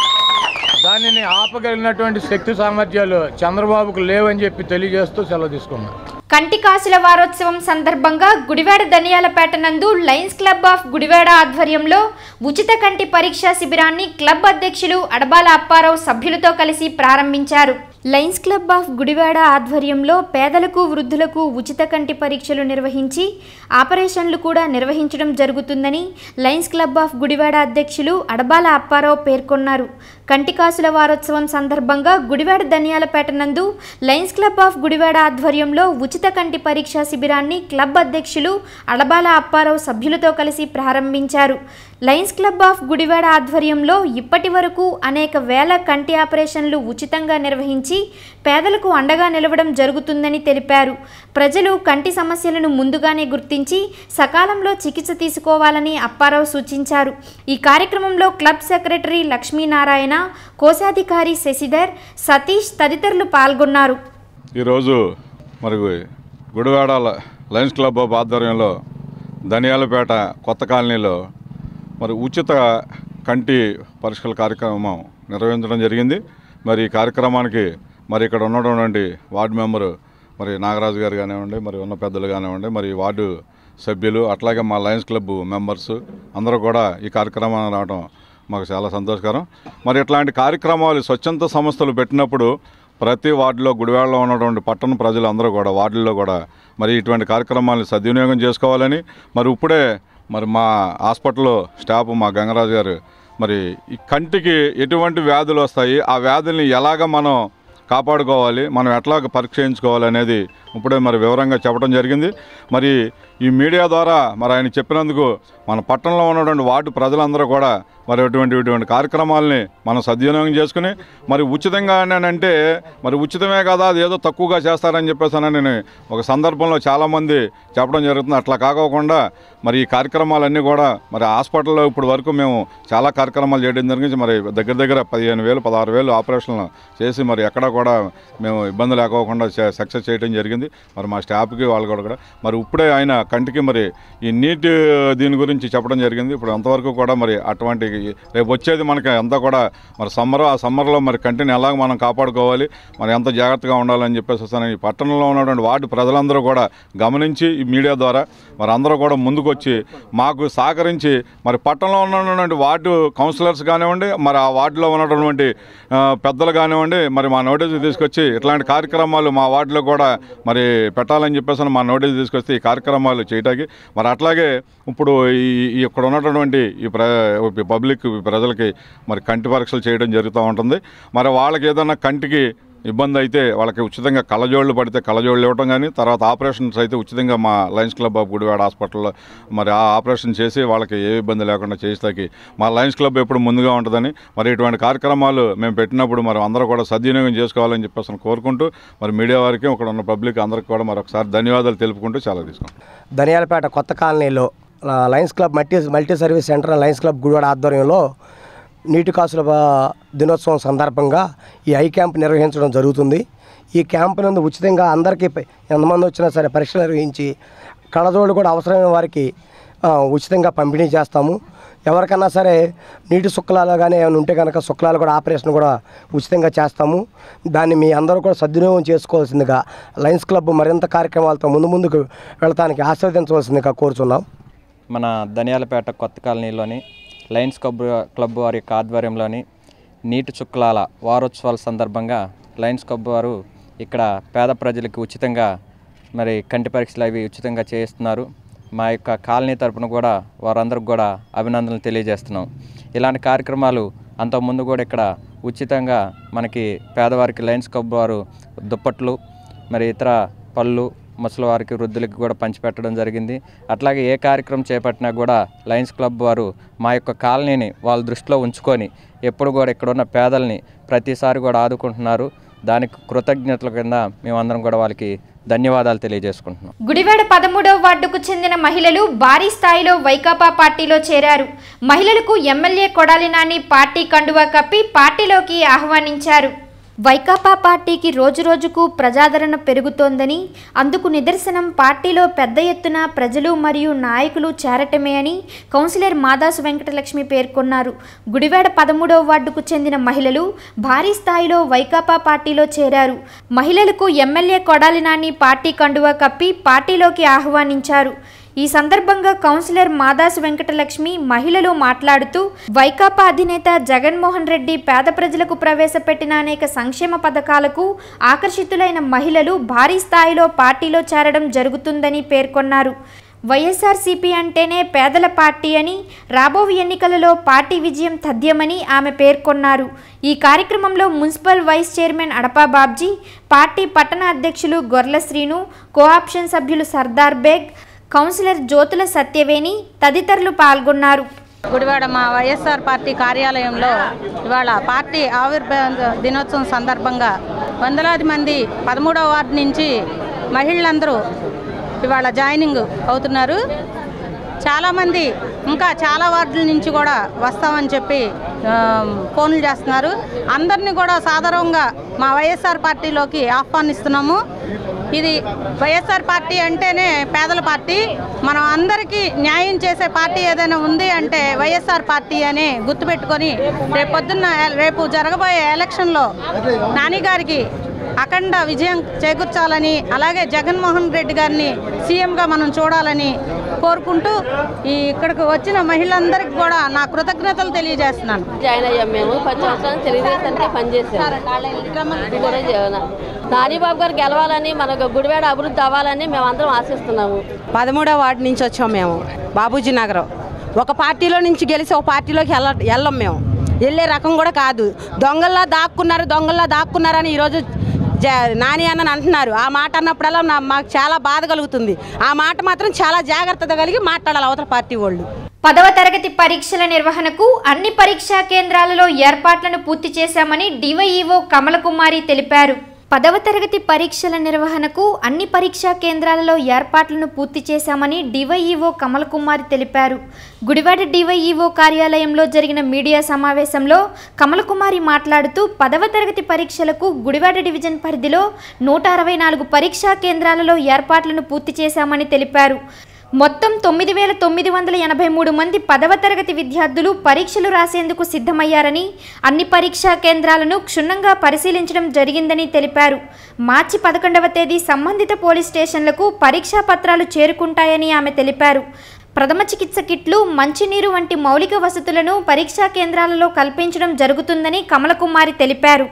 దానిని ఆపగలిగినటువంటి శక్తి సామర్థ్యాలు చంద్రబాబుకు లేవని చెప్పి తెలియజేస్తూ సెలవు తీసుకున్నాను కంటి కాసుల వారోత్సవం సందర్భంగా గుడివాడ ధనియాలపేట నందు లయన్స్ క్లబ్ ఆఫ్ గుడివాడ ఆధ్వర్యంలో ఉచిత కంటి పరీక్షా శిబిరాన్ని క్లబ్ అధ్యక్షులు అడబాల అప్పారావు సభ్యులతో కలిసి ప్రారంభించారు లయన్స్ క్లబ్ ఆఫ్ గుడివాడ ఆధ్వర్యంలో పేదలకు వృద్ధులకు ఉచిత కంటి పరీక్షలు నిర్వహించి ఆపరేషన్లు కూడా నిర్వహించడం జరుగుతుందని లయన్స్ క్లబ్ ఆఫ్ గుడివాడ అధ్యక్షులు అడబాల అప్పారావు పేర్కొన్నారు కంటి కాసుల వారోత్సవం సందర్భంగా గుడివాడ ధనియాలపేట నందు లయన్స్ క్లబ్ ఆఫ్ గుడివాడ ఆధ్వర్యంలో ఉచిత కంటి పరీక్షా శిబిరాన్ని క్లబ్ అధ్యక్షులు అడబాల అప్పారావు సభ్యులతో కలిసి ప్రారంభించారు లయన్స్ క్లబ్ ఆఫ్ గుడివాడ ఆధ్వర్యంలో ఇప్పటి వరకు అనేక వేల కంటి ఆపరేషన్లు ఉచితంగా నిర్వహించి పేదలకు అండగా నిలవడం జరుగుతుందని తెలిపారు ప్రజలు కంటి సమస్యలను ముందుగానే గుర్తించి సకాలంలో చికిత్స తీసుకోవాలని అప్పారావు సూచించారు ఈ కార్యక్రమంలో క్లబ్ సెక్రటరీ లక్ష్మీనారాయణ కోశాధికారి శశిధర్ సతీష్ తదితరులు పాల్గొన్నారు ఈరోజు మరి గుడివాడ లయన్స్ క్లబ్ ఆఫ్ ఆధ్వర్యంలో ధనియాలపేట కొత్త కాలనీలో మరి ఉచిత కంటి పరీక్షల కార్యక్రమం నిర్వహించడం జరిగింది మరి ఈ కార్యక్రమానికి మరి ఇక్కడ ఉన్నటువంటి వార్డు మెంబరు మరి నాగరాజు గారు కానివ్వండి మరి ఉన్న పెద్దలు కానివ్వండి మరి వార్డు సభ్యులు అట్లాగే మా లయన్స్ క్లబ్ మెంబర్స్ అందరూ కూడా ఈ కార్యక్రమానికి రావడం మాకు చాలా సంతోషకరం మరి ఇట్లాంటి కార్యక్రమాలు స్వచ్ఛంద సంస్థలు పెట్టినప్పుడు ప్రతి వార్డులో గుడివాడలో ఉన్నటువంటి పట్టణ ప్రజలు అందరూ కూడా వార్డుల్లో కూడా మరి ఇటువంటి కార్యక్రమాలను సద్వినియోగం చేసుకోవాలని మరి ఇప్పుడే మరి మా హాస్పిటల్లో స్టాఫ్ మా గంగరాజు గారు మరి ఈ కంటికి ఎటువంటి వ్యాధులు వస్తాయి ఆ వ్యాధుల్ని ఎలాగ మనం కాపాడుకోవాలి మనం ఎట్లా పరీక్ష చేయించుకోవాలి అనేది ఇప్పుడే మరి వివరంగా చెప్పడం జరిగింది మరి ఈ మీడియా ద్వారా మరి ఆయన చెప్పినందుకు మన పట్టణంలో ఉన్నటువంటి వార్డు ప్రజలందరూ కూడా మరి ఇటువంటి ఇటువంటి కార్యక్రమాలని మనం సద్వినియోగం చేసుకుని మరి ఉచితంగా అంటే మరి ఉచితమే కదా అది ఏదో తక్కువగా చేస్తారని చెప్పేసి నేను ఒక సందర్భంలో చాలామంది చెప్పడం జరుగుతుంది అట్లా కాకోకుండా మరి ఈ కార్యక్రమాలన్నీ కూడా మరి హాస్పిటల్లో ఇప్పుడు వరకు మేము చాలా కార్యక్రమాలు చేయడం జరిగింది మరి దగ్గర దగ్గర పదిహేను వేలు పదహారు వేలు ఆపరేషన్లు చేసి మరి ఎక్కడా కూడా మేము ఇబ్బంది లేకోకుండా సక్సెస్ చేయడం జరిగింది మరి మా స్టాఫ్కి వాళ్ళు కూడా కూడా మరి ఇప్పుడే ఆయన కంటికి మరి ఈ నీట్ దీని గురించి చెప్పడం జరిగింది ఇప్పుడు అంతవరకు కూడా మరి అటువంటి రేపు వచ్చేది మనకి అంతా కూడా మరి సమ్మర్ ఆ సమ్మర్లో మరి కంటిని ఎలాగ మనం కాపాడుకోవాలి మరి ఎంత జాగ్రత్తగా ఉండాలని చెప్పేసి వస్తాను ఈ పట్టణంలో ఉన్నటువంటి వార్డు ప్రజలందరూ కూడా గమనించి ఈ మీడియా ద్వారా మరి అందరూ కూడా ముందుకొచ్చి మాకు సహకరించి మరి పట్టణంలో ఉన్నటువంటి వార్డు కౌన్సిలర్స్ కానివ్వండి మరి ఆ వార్డులో ఉన్నటువంటి ఆ, పెద్దలు కానివ్వండి మరి మా నోటీస్ తీసుకొచ్చి ఇట్లాంటి కార్యక్రమాలు మా వార్డులో కూడా మరి పెట్టాలని చెప్పేసి మా నోటీస్ తీసుకొస్తే ఈ కార్యక్రమాలు చేయటానికి మరి అట్లాగే ఇప్పుడు ఈ ఈ ఇక్కడ ఉన్నటువంటి ఈ ప్ర ఈ పబ్లిక్ ప్రజలకి మరి కంటి పరీక్షలు చేయడం జరుగుతూ ఉంటుంది మరి వాళ్ళకి ఏదైనా కంటికి ఇబ్బంది అయితే వాళ్ళకి ఉచితంగా కళ్ళజోళ్ళు పడితే కళ్ళజోళ్ళు ఇవ్వడం కానీ తర్వాత ఆపరేషన్స్ అయితే ఉచితంగా మా లయన్స్ క్లబ్ ఆఫ్ గుడివాడ హాస్పిటల్లో మరి ఆ ఆపరేషన్ చేసి వాళ్ళకి ఏ ఇబ్బంది లేకుండా చేస్తాకి మా లయన్స్ క్లబ్ ఎప్పుడు ముందుగా ఉంటుందని మరి ఇటువంటి కార్యక్రమాలు మేము పెట్టినప్పుడు మరి అందరూ కూడా సద్వినియోగం చేసుకోవాలని చెప్పేసి కోరుకుంటూ మరి మీడియా వారికి ఇక్కడ ఉన్న పబ్లిక్ అందరికీ కూడా మరొకసారి ధన్యవాదాలు తెలుపుకుంటూ చాలా తీసుకుంటాం ధనియాలపేట కొత్త కాలనీలో ఆ, Lions Club multi multi service centre Lions Club Gudivada ఆధ్వర్యంలో నీటి కాసుల బా- దినోత్సవం సందర్భంగా ఈ ఐ క్యాంప్ నిర్వహించడం జరుగుతుంది ఈ క్యాంప్ నందు ఉచితంగా అందరికీ ప- ఎంతమంది వచ్చినా సరే పరీక్షలు నిర్వహించి కళ్ళజోళ్ళు కూడా అవసరమైన వారికి ఆ, ఉచితంగా పంపిణీ చేస్తాము ఎవరికన్నా సరే నీటి శుక్లాలు కానీ ఏమైనా ఉంటే కనుక శుక్లాలు కూడా ఆపరేషన్ కూడా ఉచితంగా చేస్తాము దాన్ని మీ అందరూ కూడా సద్వినియోగం చేసుకోవాల్సిందిగా లయన్స్ క్లబ్ మరింత కార్యక్రమాలతో ముందు ముందుకు వెళతానికి ఆస్వాదించవలసిందిగా కోరుచున్నాం మన ధనియాలపేట కొత్త కాలనీలోని లయన్స్ క్లబ్ క్లబ్ వారి యొక్క ఆధ్వర్యంలోని నీటి చుక్కలాల వారోత్సవాల సందర్భంగా లయన్స్ క్లబ్ వారు ఇక్కడ పేద ప్రజలకు ఉచితంగా మరి కంటి పరీక్షలు అవి ఉచితంగా చేయిస్తున్నారు మా యొక్క కాలనీ తరపున కూడా వారందరికి కూడా అభినందనలు తెలియజేస్తున్నాం ఇలాంటి కార్యక్రమాలు అంతకుముందు కూడా ఇక్కడ ఉచితంగా మనకి పేదవారికి లయన్స్ క్లబ్ వారు దుప్పట్లు మరి ఇతర పళ్ళు ముసలివారికి వృద్ధులకి కూడా పంచిపెట్టడం జరిగింది అట్లాగే ఏ కార్యక్రమం చేపట్టినా కూడా లయన్స్ క్లబ్ వారు మా యొక్క కాలనీని వాళ్ళ దృష్టిలో ఉంచుకొని ఎప్పుడు కూడా ఇక్కడ ఉన్న పేదల్ని ప్రతిసారి కూడా ఆదుకుంటున్నారు దానికి కృతజ్ఞతల కింద మేమందరం కూడా వాళ్ళకి ధన్యవాదాలు తెలియజేసుకుంటున్నాం గుడివాడ పదమూడవ వార్డుకు చెందిన మహిళలు భారీ స్థాయిలో వైకాపా పార్టీలో చేరారు మహిళలకు ఎమ్మెల్యే కొడాలి నాని పార్టీ కండువా కప్పి పార్టీలోకి ఆహ్వానించారు వైకాపా పార్టీకి రోజురోజుకు ప్రజాదరణ పెరుగుతోందని అందుకు నిదర్శనం పార్టీలో పెద్ద ఎత్తున ప్రజలు మరియు నాయకులు చేరటమే అని కౌన్సిలర్ మాదాసు వెంకటలక్ష్మి పేర్కొన్నారు గుడివాడ పదమూడవ వార్డుకు చెందిన మహిళలు భారీ స్థాయిలో వైకాపా పార్టీలో చేరారు మహిళలకు ఎమ్మెల్యే కొడాలి నాని పార్టీ కండువా కప్పి పార్టీలోకి ఆహ్వానించారు ఈ సందర్భంగా కౌన్సిలర్ మాదాసు వెంకటలక్ష్మి మహిళలు మాట్లాడుతూ వైకాపా అధినేత జగన్మోహన్ రెడ్డి పేద ప్రజలకు ప్రవేశపెట్టిన అనేక సంక్షేమ పథకాలకు ఆకర్షితులైన మహిళలు భారీ స్థాయిలో పార్టీలో చేరడం జరుగుతుందని పేర్కొన్నారు వైఎస్ఆర్సీపీ అంటేనే పేదల పార్టీ అని రాబోవు ఎన్నికలలో పార్టీ విజయం తథ్యమని ఆమె పేర్కొన్నారు ఈ కార్యక్రమంలో municipal vice chairman Adapa Babji party పట్టణ అధ్యక్షులు గొర్ల శ్రీను కోఆప్షన్ సభ్యులు సర్దార్ బేగ్ కౌన్సిలర్ జ్యోతుల సత్యవేణి తదితరులు పాల్గొన్నారు గుడివాడ మా వైఎస్ఆర్ పార్టీ కార్యాలయంలో ఇవాళ పార్టీ ఆవిర్భావ దినోత్సవం సందర్భంగా వందలాది మంది పదమూడవ వార్డు నుంచి మహిళలందరూ ఇవాళ జాయినింగ్ అవుతున్నారు చాలామంది ఇంకా చాలా వార్డుల నుంచి కూడా వస్తామని చెప్పి ఆ, ఫోన్లు చేస్తున్నారు అందరినీ కూడా సాధారణంగా మా వైఎస్ఆర్ పార్టీలోకి ఆహ్వానిస్తున్నాము ఇది వైఎస్ఆర్ పార్టీ అంటేనే పేదల పార్టీ మనం అందరికీ న్యాయం చేసే పార్టీ ఏదైనా ఉంది అంటే వైఎస్ఆర్ పార్టీ అని గుర్తుపెట్టుకొని రేపు పొద్దున్న రేపు జరగబోయే ఎలక్షన్లో నాని గారికి అఖండ విజయం చేకూర్చాలని అలాగే జగన్మోహన్ రెడ్డి గారిని సీఎంగా మనం చూడాలని కోరుకుంటూ ఈ ఇక్కడికి వచ్చిన మహిళలందరికీ కూడా నా కృతజ్ఞతలు తెలియజేస్తున్నాను జాయిన్ అయ్యాం మేము పది సంవత్సరాలు తెలుగుదేశానికి పనిచేసాం ఇది కూడా జగన్ నానిబాబు గారు గెలవాలని మనకు గుడివాడ అభివృద్ధి అవ్వాలని మేమందరం ఆశిస్తున్నాము పదమూడవ వార్డు నుంచి వచ్చాం మేము బాబూజీ నగరం ఒక పార్టీలో నుంచి గెలిచి ఒక పార్టీలోకి వెళ్ళ వెళ్ళం మేము వెళ్ళే రకం కూడా కాదు దొంగల్లా దాక్కున్నారు దొంగల్లా దాక్కున్నారని ఈరోజు జ నాని అన్న అంటున్నారు ఆ మాట అన్నప్పుడల్లా నా మాకు చాలా బాధ కలుగుతుంది ఆ మాట మాత్రం చాలా జాగ్రత్తగా కలిగి మాట్లాడాలి అవతల పార్టీ వాళ్ళు పదవ తరగతి పరీక్షల నిర్వహణకు అన్ని పరీక్షా కేంద్రాలలో ఏర్పాట్లను పూర్తి చేశామని డివైఈఓ కమలకుమారి తెలిపారు పదవ తరగతి పరీక్షల నిర్వహణకు అన్ని పరీక్షా కేంద్రాలలో ఏర్పాట్లను పూర్తి చేశామని డివైఈఓ కమల్ కుమార్ తెలిపారు గుడివాడ డివైఈఓ కార్యాలయంలో జరిగిన మీడియా సమావేశంలో కమల్ కుమారి మాట్లాడుతూ పదవ తరగతి పరీక్షలకు గుడివాడ డివిజన్ పరిధిలో నూట అరవై నాలుగు పరీక్షా కేంద్రాలలో ఏర్పాట్లను పూర్తి చేశామని తెలిపారు మొత్తం తొమ్మిది వేల తొమ్మిది వందల ఎనభై మూడు మంది పదవ తరగతి విద్యార్థులు పరీక్షలు రాసేందుకు సిద్ధమయ్యారని అన్ని పరీక్షా కేంద్రాలను క్షుణ్ణంగా పరిశీలించడం జరిగిందని తెలిపారు మార్చి పదకొండవ తేదీ సంబంధిత పోలీస్ స్టేషన్లకు పరీక్షా పత్రాలు చేరుకుంటాయని ఆమె తెలిపారు ప్రథమ చికిత్స కిట్లు మంచినీరు వంటి మౌలిక వసతులను పరీక్షా కేంద్రాలలో కల్పించడం జరుగుతుందని కమలకుమారి తెలిపారు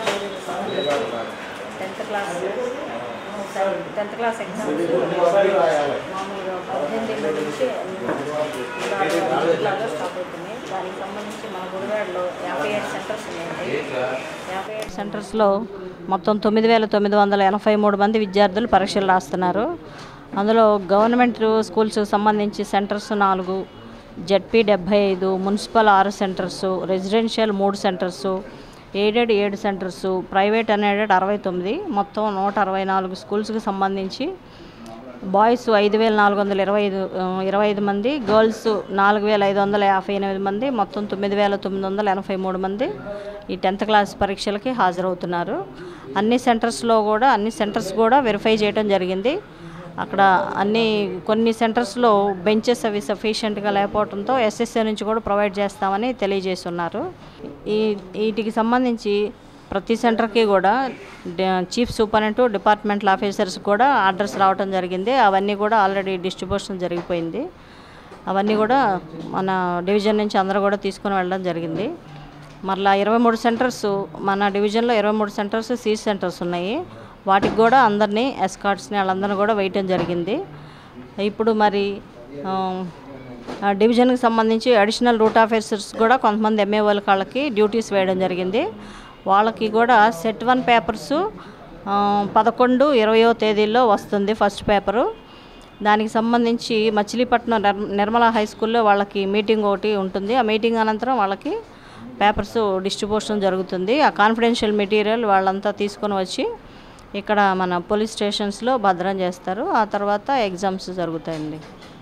tenth class tenth class exams మామూలుగా పద్దెనిమిది నుంచి జిల్లాలో స్టార్ట్ అవుతున్నాయి దానికి సంబంధించి మన గుడివాడలో యాభై ఏడు సెంటర్స్ ఉన్నాయండి యాభై ఏడు సెంటర్స్లో మొత్తం తొమ్మిది వేల తొమ్మిది వందల ఎనభై మూడు మంది విద్యార్థులు పరీక్షలు రాస్తున్నారు అందులో గవర్నమెంట్ స్కూల్స్ సంబంధించి సెంటర్స్ నాలుగు జడ్పీ డెబ్భై ఐదు మున్సిపల్ ఆరు సెంటర్స్ రెసిడెన్షియల్ మూడు సెంటర్సు ఎయిడెడ్ ఏడు సెంటర్స్ ప్రైవేట్ అన్ఎయిడెడ్ అరవై తొమ్మిది మొత్తం నూట అరవై నాలుగు స్కూల్స్కి సంబంధించి బాయ్స్ ఐదు వేల నాలుగు వందల ఇరవై ఐదు ఆ, ఇరవై ఐదు మంది గర్ల్స్ నాలుగు వేల ఐదు వందల యాభై ఎనిమిది మంది మొత్తం తొమ్మిది వేల తొమ్మిది వందల ఎనభై మూడు మంది ఈ టెన్త్ క్లాస్ పరీక్షలకి హాజరవుతున్నారు అన్ని సెంటర్స్లో కూడా అన్ని సెంటర్స్ కూడా వెరిఫై చేయడం జరిగింది అక్కడ అన్ని కొన్ని సెంటర్స్లో బెంచెస్ అవి సఫిషియెంట్గా లేకపోవడంతో ఎస్ఎస్ఏ నుంచి కూడా ప్రొవైడ్ చేస్తామని తెలియజేస్తున్నారు ఈ వీటికి సంబంధించి ప్రతి సెంటర్కి కూడా డ- చీఫ్ సూపరింటెండెంట్ డిపార్ట్మెంటల్ ఆఫీసర్స్ కూడా ఆర్డర్స్ రావడం జరిగింది అవన్నీ కూడా ఆల్రెడీ డిస్ట్రిబ్యూషన్ జరిగిపోయింది అవన్నీ కూడా మన డివిజన్ నుంచి అందరూ కూడా తీసుకొని వెళ్ళడం జరిగింది మరలా ఇరవై మూడు సెంటర్స్ మన డివిజన్లో ఇరవై మూడు సెంటర్స్ సీట్ సెంటర్స్ ఉన్నాయి వాటికి కూడా అందరినీ ఎస్కార్ట్స్ని వాళ్ళందరినీ కూడా వేయటం జరిగింది ఇప్పుడు మరి ఆ, ఆ డివిజన్కి సంబంధించి అడిషనల్ రూట్ ఆఫీసర్స్ కూడా కొంతమంది ఎంఏ వాళ్ళ కాళ్ళకి డ్యూటీస్ వేయడం జరిగింది వాళ్ళకి కూడా సెట్ వన్ పేపర్స్ పదకొండు ఇరవయో తేదీల్లో వస్తుంది ఫస్ట్ పేపరు దానికి సంబంధించి మచిలీపట్నం నిర్- నిర్మల హై స్కూల్లో వాళ్ళకి మీటింగ్ ఒకటి ఉంటుంది ఆ మీటింగ్ అనంతరం వాళ్ళకి పేపర్స్ డిస్ట్రిబ్యూషన్ జరుగుతుంది ఆ కాన్ఫిడెన్షియల్ మెటీరియల్ వాళ్ళంతా తీసుకొని వచ్చి ఇక్కడ మన పోలీస్ స్టేషన్స్లో భద్రం చేస్తారు ఆ తర్వాత ఎగ్జామ్స్ జరుగుతాయండి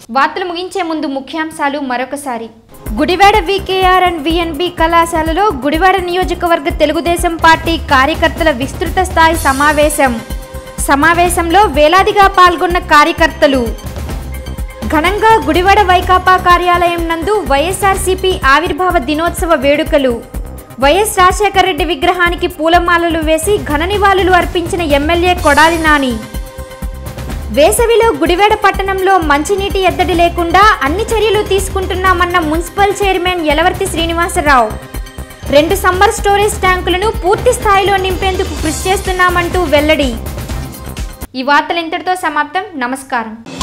వార్తలు ముగించే ముందు ముఖ్యాంశాలు మరొకసారి గుడివాడ వికేఆర్ అండ్ విఎన్బి కళాశాలలో గుడివాడ నియోజకవర్గ తెలుగుదేశం పార్టీ కార్యకర్తల విస్తృత స్థాయి సమావేశం సమావేశంలో వేలాదిగా పాల్గొన్న కార్యకర్తలు ఘనంగా గుడివాడ వైకాపా కార్యాలయం నందు వైఎస్ఆర్సీపీ ఆవిర్భావ దినోత్సవ వేడుకలు వైఎస్ రాజశేఖర రెడ్డి విగ్రహానికి పూలమాలలు వేసి ఘన నివాళులు అర్పించిన ఎమ్మెల్యే కొడాలి నాని వేసవిలో గుడివాడ పట్టణంలో మంచినీటి ఎద్దడి లేకుండా అన్ని చర్యలు తీసుకుంటున్నామన్న మున్సిపల్ చైర్మన్ యలవర్తి శ్రీనివాసరావు రెండు సమ్మర్ స్టోరేజ్ ట్యాంకులను పూర్తి స్థాయిలో నింపేందుకు కృషి చేస్తున్నామంటూ వెల్లడి ఈ వార్తలు ఇంతటితో సమాప్తం నమస్కారం